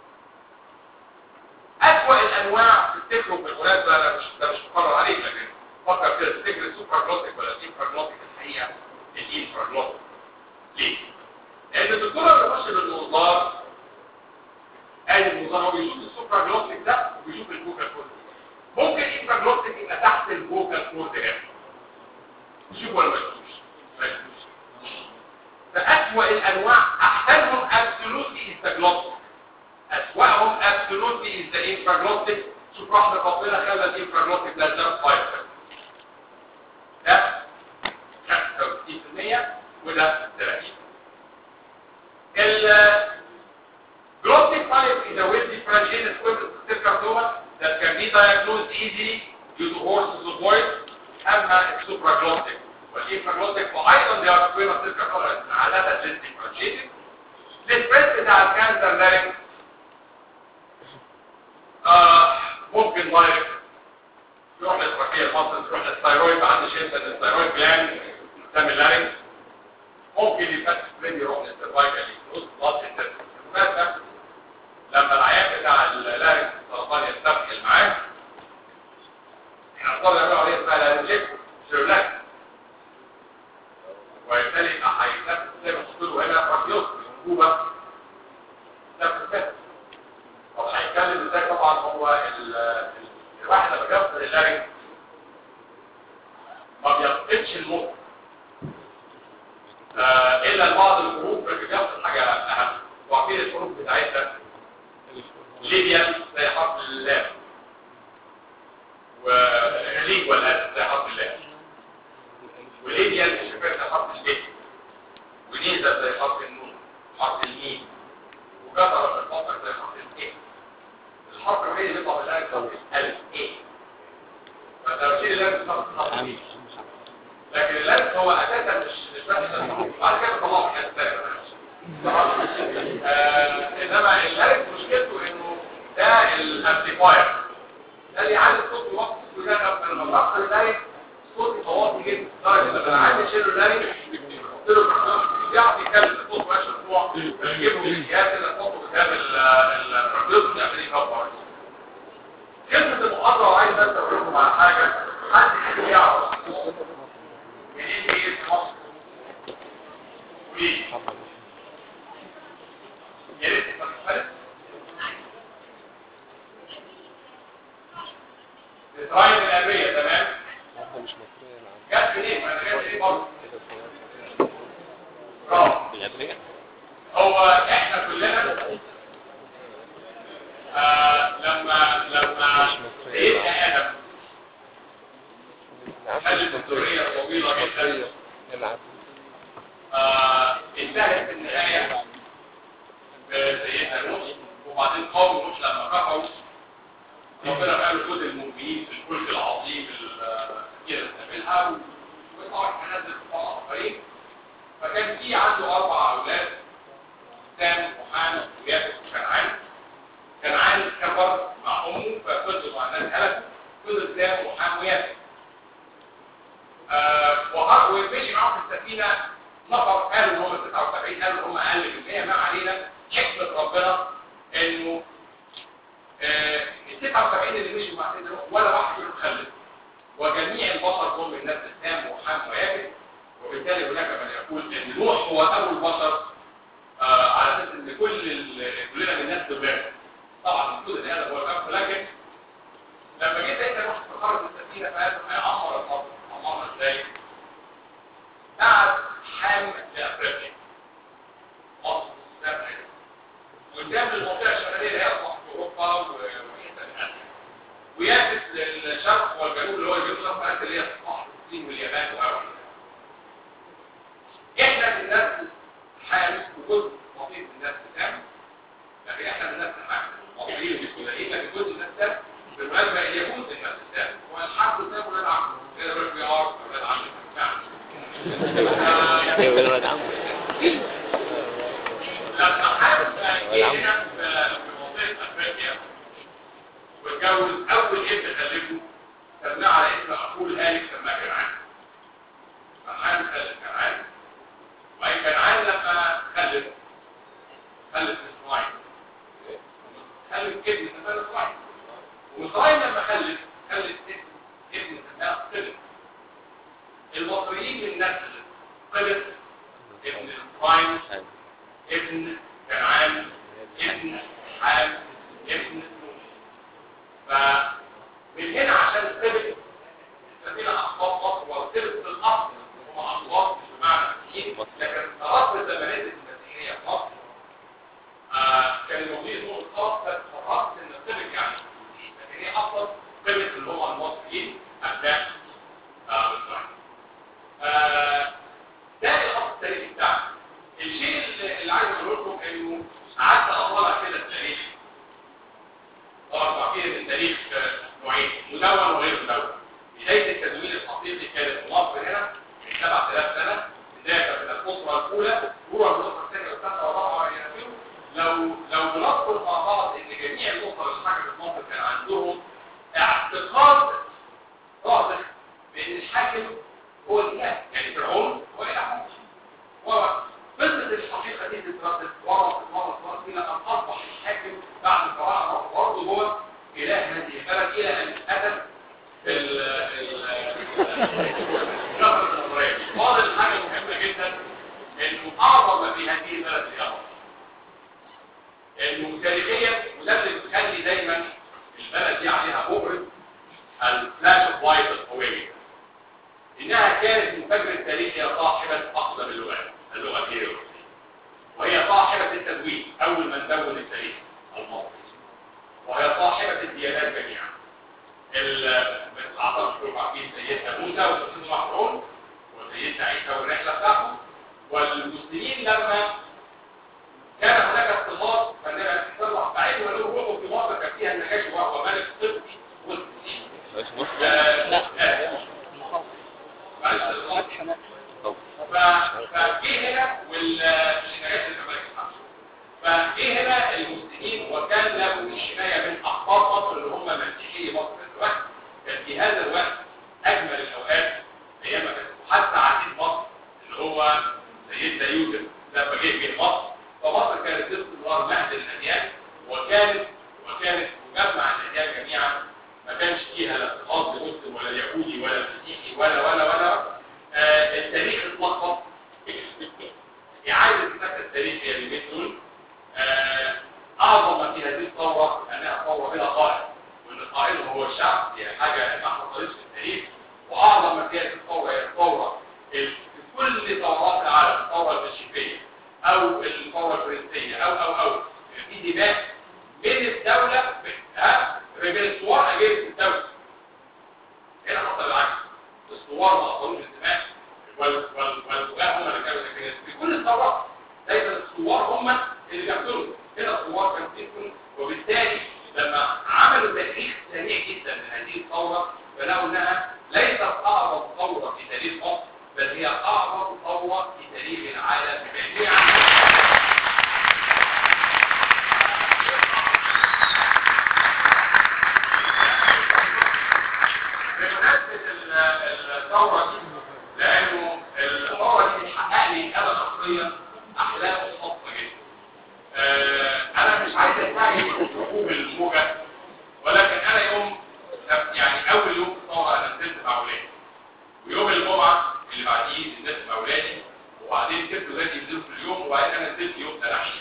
أسوأ الأنواع تفتكروا بالمناسبة أنا مش ده مش مقرر عليك لكن فكر كده تفتكر السوبر جلوتيك ولا الانفرا جلوتيك الحقيقة الانفرا جلوتيك ليه؟ لأن الدكتور اللي بيخش بالمنظار قال المنظار هو بيشوف السوبر جلوتيك ده وبيشوف الفوكال كورد ممكن الانفرا جلوتيك يبقى تحت الفوكال كورد هنا تشوف ولا ما تشوفش؟ ما تشوفش فأسوأ الأنواع أحسنهم أبسولوتلي إستجلوتيك أسوأهم absolutely is the infraglotic شوف رحمة ربنا خلى الانفراجلوتيك ده ده 5 ده 65% وده 30 الجلوتيك type is a well differentiated squamous cell carcinoma that can be diagnosed easily due to horses of voice أما السوبراجلوتيك والانفراجلوتيك وأيضا they are squamous cell carcinoma عادة less differentiated السبريد بتاع الكانسر لارنكس آه ممكن دايركت يروح للتركية المصري تروح للثايرويد عند شيء ان الثايرويد جلاند تعمل لارنكس ممكن يفتح سبريد يروح للسيرفايكال يدوس بلاد انترفيرنس لما العيان بتاع اللارنكس السرطان يستبحل معاه احنا نقدر نعمل عليه اسمها لارنجيك سيرلاك وبالتالي هيتنفس زي ما قلت له هنا راكيوس انبوبه نفس طب هيتكلم ازاي طبعا هو الواحد لما بيفقد اللارنج ما بيفقدش المخ آه الا بعض الحروف اللي بيفقد حاجه اهم وعارفين الحروف بتاعتها ليبيا زي حرف اللام وليب والالف زي حرف اللام وليبيا الشفاف زي حرف الليب ونيزا زي حرف النون حرف الميم وكثر الفقر زي حرف الايه الحرف الوحيد اللي بيطلع من الالف هو الالف ايه فانت لو شيل الالف خلاص خلاص لكن الالف هو اساسا مش مش بس بعد كده بيطلعوا حاجات ثانيه انما الالف مشكلته انه ده الامبليفاير ده اللي يعلي الصوت ويوقف الصوت ده لما بنقصر الالف الصوت يبقى واطي جدا لدرجه ان انا عايز اشيل الالف قلت له بيعرف يتكلم الصوت ماشي الاسبوع بنجيبهم الجهاز كده نحطه قدام الترابيزه يعمل يكبر كلمه المحاضره وعايز بس اقول لكم على حاجه حد يحب يعرف منين ايه في مصر ويه يا ريت تفهم اسرائيل الامريه تمام واحدة مش مصرية نعم جت منين ما انا جت منين برضه كده صغيرة برافو بالعبرية هو احنا كلنا آه لما لما سيدنا ادم نعم خلف الذريه الطويله جدا مصرية نلعب آه انتهت في النهايه بسيدنا نوح وبعدين قوم نوح لما كفروا ربنا بقى له جزء المؤمنين في الفلك العظيم الكثير اللي بنعملها وطبعا هنزل طبعا اخرين فكان في عنده اربع اولاد سام وحان ويافس وكنعان كنعان كبر مع امه ففضل مع الناس هلكوا فضل سام وحان ويافس آه وهر- ومشي معاهم في السفينه نفر قالوا ان هم 79 قالوا ان هم اقل من 100 ما علينا حكمه ربنا انه آه، ال 79 اللي مشوا مع سيدنا نوح ولا واحد فيهم خلف وجميع البشر هم من نسل سام وحام ويافس وبالتالي هناك من يقول ان نوح هو اول بشر آه، على اساس ان كل ال- كلنا من نسل ابراهيم طبعا المفروض ان هذا هو الكف لكن لما جيت سيدنا نوح تخرج من السفينه فقال هيعمر الارض عمرها ازاي؟ قعد حام لافريقيا مصر افريقيا قدام المنطقه الشماليه اللي هي اصبح في اوروبا و- وحته من اسيا ويافس للشرق والجنوب اللي هو الجنوب شرق اسيا اللي هي مصر الصين واليابان وغيرها احنا من نسل حامس وجزء بسيط من نسل سام لكن احنا من نسل حامس المصريين والسودانيين لكن جزء من نسل بالمناسبه اليهود من نسل سام والحرب سام ولاد عم كده بيقول في ار ولاد عم نعم ولد عم لما حارس جه هنا في في منطقه افريقيا واتجوز اول ابن خلفه سماه على اسم اخوه الهالك سماه كنعان كنعان خلف كنعان وبعدين كنعان لما خلف خلف اسماعيل خلف ابن سماه اسماعيل واسماعيل لما خلف خلف ابن ابن سماه قلب المصريين من نسل قلب ابن اسماعيل ابن كنعان ابن حام ابن نوح فمن هنا عشان ثبت السفينة أصوات مصر وثبت في الأصل هم أصوات مش بمعنى مسيحيين لكن تربط زمانات المسيحية في مصر آه كان الموضوع اسمه الخاص بس تربط إن ثبت يعني لكن هي أصلا ثبت اللي هم المصريين أبناء آه إسرائيل آه ده الخط التاريخي بتاعنا الشيء اللي اللي عايز اقول لكم انه قعدت اطلع كده التاريخ طبعا كده من تاريخ آه، نوعين مدون وغير مدون بدايه التدوين الحقيقي كانت في مصر هنا من 7000 سنه بدايه من الاسره الاولى هو الاسره الثانيه والثالثه والرابعه والى اخره لو لو بنذكر مع بعض ان جميع الاسر اللي حكمت مصر كان عندهم اعتقاد راسخ بان الحاكم هو الاله يعني فرعون هو اله وفضلت الحقيقه دي تتردد ورا ورا ورا الى ان اصبح الحاكم بعد الفراعنه برضه هو اله هذه البلد الى ان اتى ال ال الكفر النصراني فاضل حاجه مهمه جدا انه اعظم ما في هذه البلد هي مصر انه تاريخيا وده اللي بيخلي دايما البلد دي عليها مبرز الفلاش اوف لايت القويه انها كانت من فجر التاريخ هي صاحبه اقدم اللغات اللغه الهيروغليفيه وهي صاحبه التدوين اول من دون التاريخ المصري وهي صاحبه الديانات جميعا ال اعتقد كلكم عارفين سيدنا موسى وسيدنا فرعون وسيدنا عيسى والرحله بتاعته والمسلمين لما كان هناك اضطهاد فالنبي صلى بعيد ولو روحوا في مصر كان فيها النجاشي وهو ملك قبطي والمسلمين لا. معلش الإضافة. ف- فجه هنا والنجاشي الملك بتاعته فجه هنا المسلمين وكان له الحمايه من اخبار مصر اللي هم مسيحي مصر في الوقت كان في هذا الوقت اجمل الاوقات ايام ما كانت حتى عزيز مصر اللي هو سيدنا يوسف لما جه في مصر فمصر كانت باستمرار مهد الاديان وكانت وكانت مجمع الاديان جميعا ما كانش فيها لا اضطهاد لمسلم ولا يهودي ولا مسيحي ولا ولا ولا آه التاريخ اتلخبط اعاده كتابه التاريخ هي اليومين دول آه اعظم ما في هذه الثوره انها ثوره بلا قائد وان القائد هو الشعب هي حاجه ما حصلتش في التاريخ واعظم ما في هذه الثوره هي الثوره ال- في كل ثورات العالم الثوره البلشفيه او الثوره الفرنسيه او او او في دماء من الدوله ها من الثوار اجهزه الدوله هنا حصل العكس الثوار ما اصلوش الدماء وال- وال- والبغاة هم اللي كانوا ساكنين في كل الثورات دايما الثوار هم اللي بيقتلوا هنا الثوار كانوا بيقتلوا وبالتالي لما عملوا تاريخ سريع جدا لهذه الثوره فلقوا انها ليست اعظم ثوره في تاريخ مصر بل هي اعظم ثوره في تاريخ العالم جميعا بمناسبة ال- الثورة دي لأنه الثورة دي بتحقق لي أنا شخصيا أحلام خاصة جدا. آه، أنا مش عايز أنتهي ركوب الموجة ولكن أنا يوم يعني أول يوم في الثورة أنا نزلت مع أولادي ويوم الجمعة اللي بعديه نزلت مع أولادي وبعدين سبت ولادي ينزلوا في اليوم وبعدين أنا نزلت يوم تنحي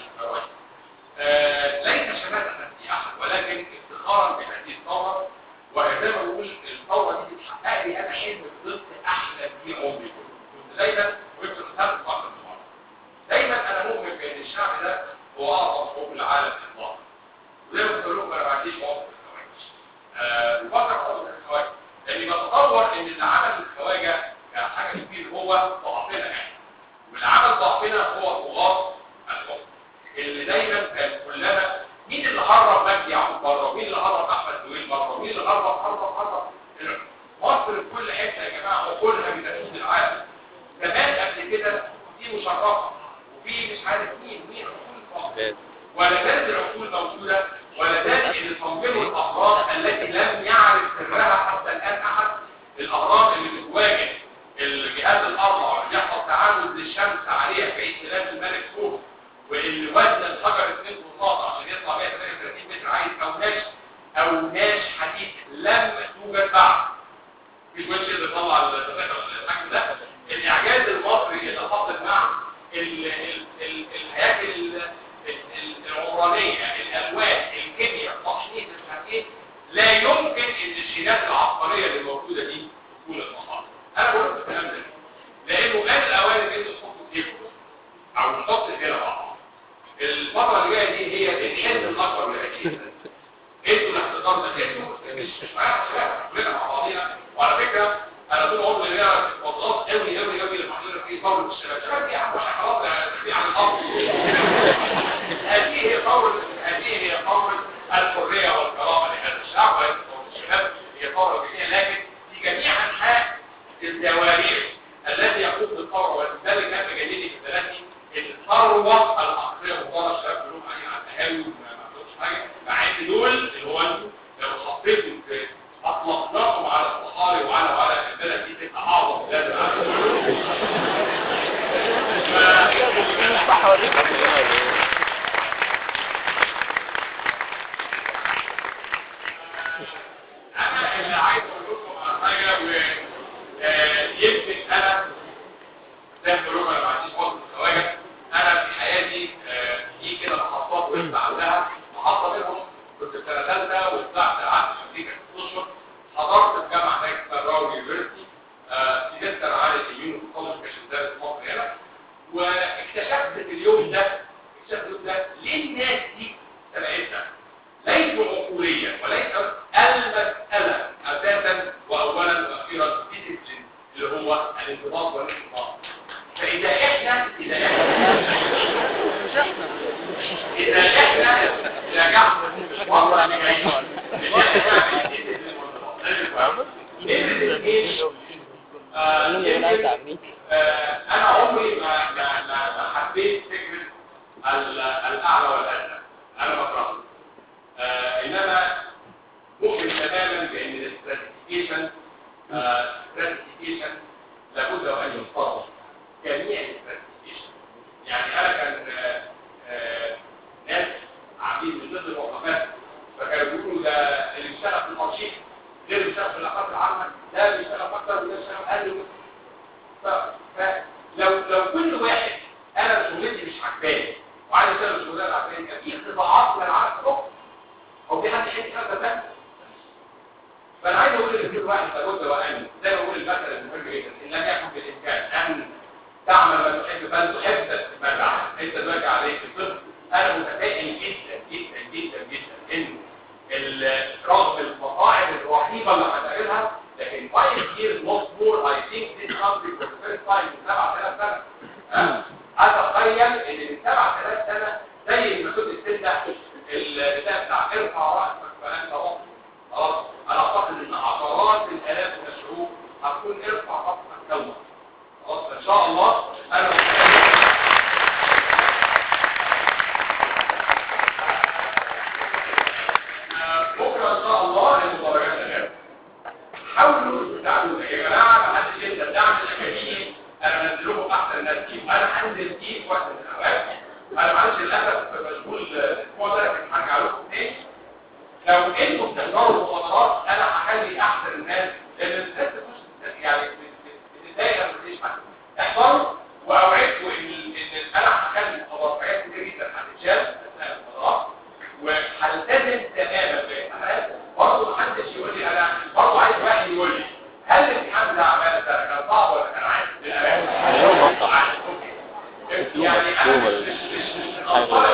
آه، ليس شماتة في أحد ولكن افتخارا بهذه الثورة وزي ما بقول الثوره دي بتحقق لي انا حلم فضلت احلم بيه عمري كله كنت دايما وانت بتسافر بعض المرات دايما انا مؤمن بان الشعب ده هو اعظم شعوب العالم اطلاقا وزي ما بقول لكم انا ما عنديش موقف الخواجه آه بفكر موقف الخواجه لاني بتصور ان اللي عمل الخواجه كان حاجه كبير هو ضعفنا احنا واللي عمل ضعفنا هو طغاة الحكم اللي دايما كان كلنا مين اللي هرب مجدي يعقوب بره ومين اللي هرب احمد دويل بره ومين اللي هرب هرب هرب مصر في كل حته يا جماعه وكلها بتسود العالم زمان قبل كده في مشرفه وفي مش عارف مين مين عقول فاضيه ولا زالت العقول موجوده ولا زال اللي صمموا الاهرام التي لم يعرف سرها حتى الان احد الاهرام اللي بتواجه الجهاز الاربع اللي يحصل تعرض للشمس عليها في عيد ميلاد الملك سوف واللي وزن الحجر 2 طن عشان يطلع 138 متر عايز اوناش اوناش حديد لم توجد بعد مش وش اللي طلع الحجم ده الاعجاز المصري اللي حصل مع ال- ال- ال- الهياكل ال- ال- العمرانيه الالوان الكيمياء التصنيف مش عارف ايه لا يمكن ان الجينات العبقريه اللي موجوده دي تكون المصادر انا بقول لك الكلام ده لانه قال الاوان ان انتوا تحطوا ايديكم او نحط ايدينا مع بعض الفترة اللي جاية دي هي الحلم الأكبر لهذه انتوا اللي هتقدروا انتوا مش مش معايا شباب كلنا مع بعضينا وعلى فكرة أنا طول عمري ليا وضغط قوي قوي قوي لما حضرتك في ثورة الشباب الشباب دي أهم حاجة خلاص في عن الأرض هذه هي ثورة هذه هي ثورة الحرية والكرامة لهذا الشعب وليس ثورة الشباب هي ثورة جميلة لكن في جميع أنحاء الدوائر الذي يقوم بالثورة ولذلك كان جديدي في بلدي الثروة العقلية مجرد الشباب بيقولوا عليه على التهاوي وما عملوش حاجة مع ان دول اللي هو انتوا لو حطيتوا في اطلقناكم على الصحاري وعلى وعلى البلد دي تبقى اعظم بلاد العالم انا اللي عايز اقول لكم على حاجه و آه، يمكن انا زي ما بقول لكم انا ما عنديش وقت الخواجه انا في حياتي آه، في كده محطات وقفت عندها محطه منهم كنت في سنه ثالثه وطلعت قعدت في امريكا ست اشهر حضرت في جامعه هناك اسمها براون يونيفرستي سيستر على اليونيفرستي كولج مش في مصر هنا واكتشفت في اليوم ده اكتشفت اليوم ده ليه الناس دي سبقتنا ليسوا عقوليا وليس المسألة أساسا وأولا وأخيرا ديسيبلين اللي هو الانضباط والانضباط فإذا إحنا إذا إحنا إذا إحنا رجعنا والله أنا جاي إذا إحنا discipline والانضباط. لازم نفهم. discipline آه، يمكن آه، انا عمري ما ما ما ما حبيت فكره ال- الاعلى والادنى انا بكرهه آه، انما مؤمن تماما بان الاستراتيجيشن استراتيجيشن لابد وان يصطاد جميع الاستراتيجيشن يعني انا كان آه، لو لو كل واحد انا شغلتي مش عجباني وعايز اشتغل شغلانه عجباني يبقى في انطباعات من العالم الاخرى او في حد يحس هذا ده فانا عايز اقول لكل واحد لابد وان زي ما بقول المثل المهم جدا ان لم يكن بالامكان ان تعمل ما تحب بل تحب ما تعمل انت دلوقتي عليك الطب انا متفائل جدا جدا جدا جدا ان ال- رغم المصاعب الرهيبه اللي هتقابلها لكن five years not more I think this country for the first time من سبع ثلاث سنة ها؟ اتخيل ان من سبع ثلاث سنة زي ما كنت السنة البتاع بتاع ارفع رأسك فانت رأسك خلاص انا اعتقد ان عشرات الالاف من الشعوب هتكون ارفع رأسك كلمة خلاص ان شاء الله انا متفائل بكره ان شاء الله المدرجات الجايه حاولوا تعملوا يا جماعه ما حدش ينسى الدعم الاكاديمي انا منزل لكم احسن الناس فيه وانا هنزل فيه في وقت من الاوقات انا معلش للاسف مشغول الاسبوع ده لكن هرجع لكم تاني لو انتوا بتحضروا المحاضرات انا هخلي احسن الناس لان الناس تخش يعني بتتضايق لما مفيش حد احضروا واوعدكم ان ان انا هخلي المحاضرات حاجات كتير جدا هتتشال اثناء المحاضرات وهلتزم تماما بالامتحانات برضه محدش يقول لي انا برضه عايز واحد يقول لي هل الامتحان بتاع عمال ده كان صعب ولا كان عادي؟ بالامانه اليوم أصعب. عادي، أوكي. يعني انا مش مش مش مش غلطان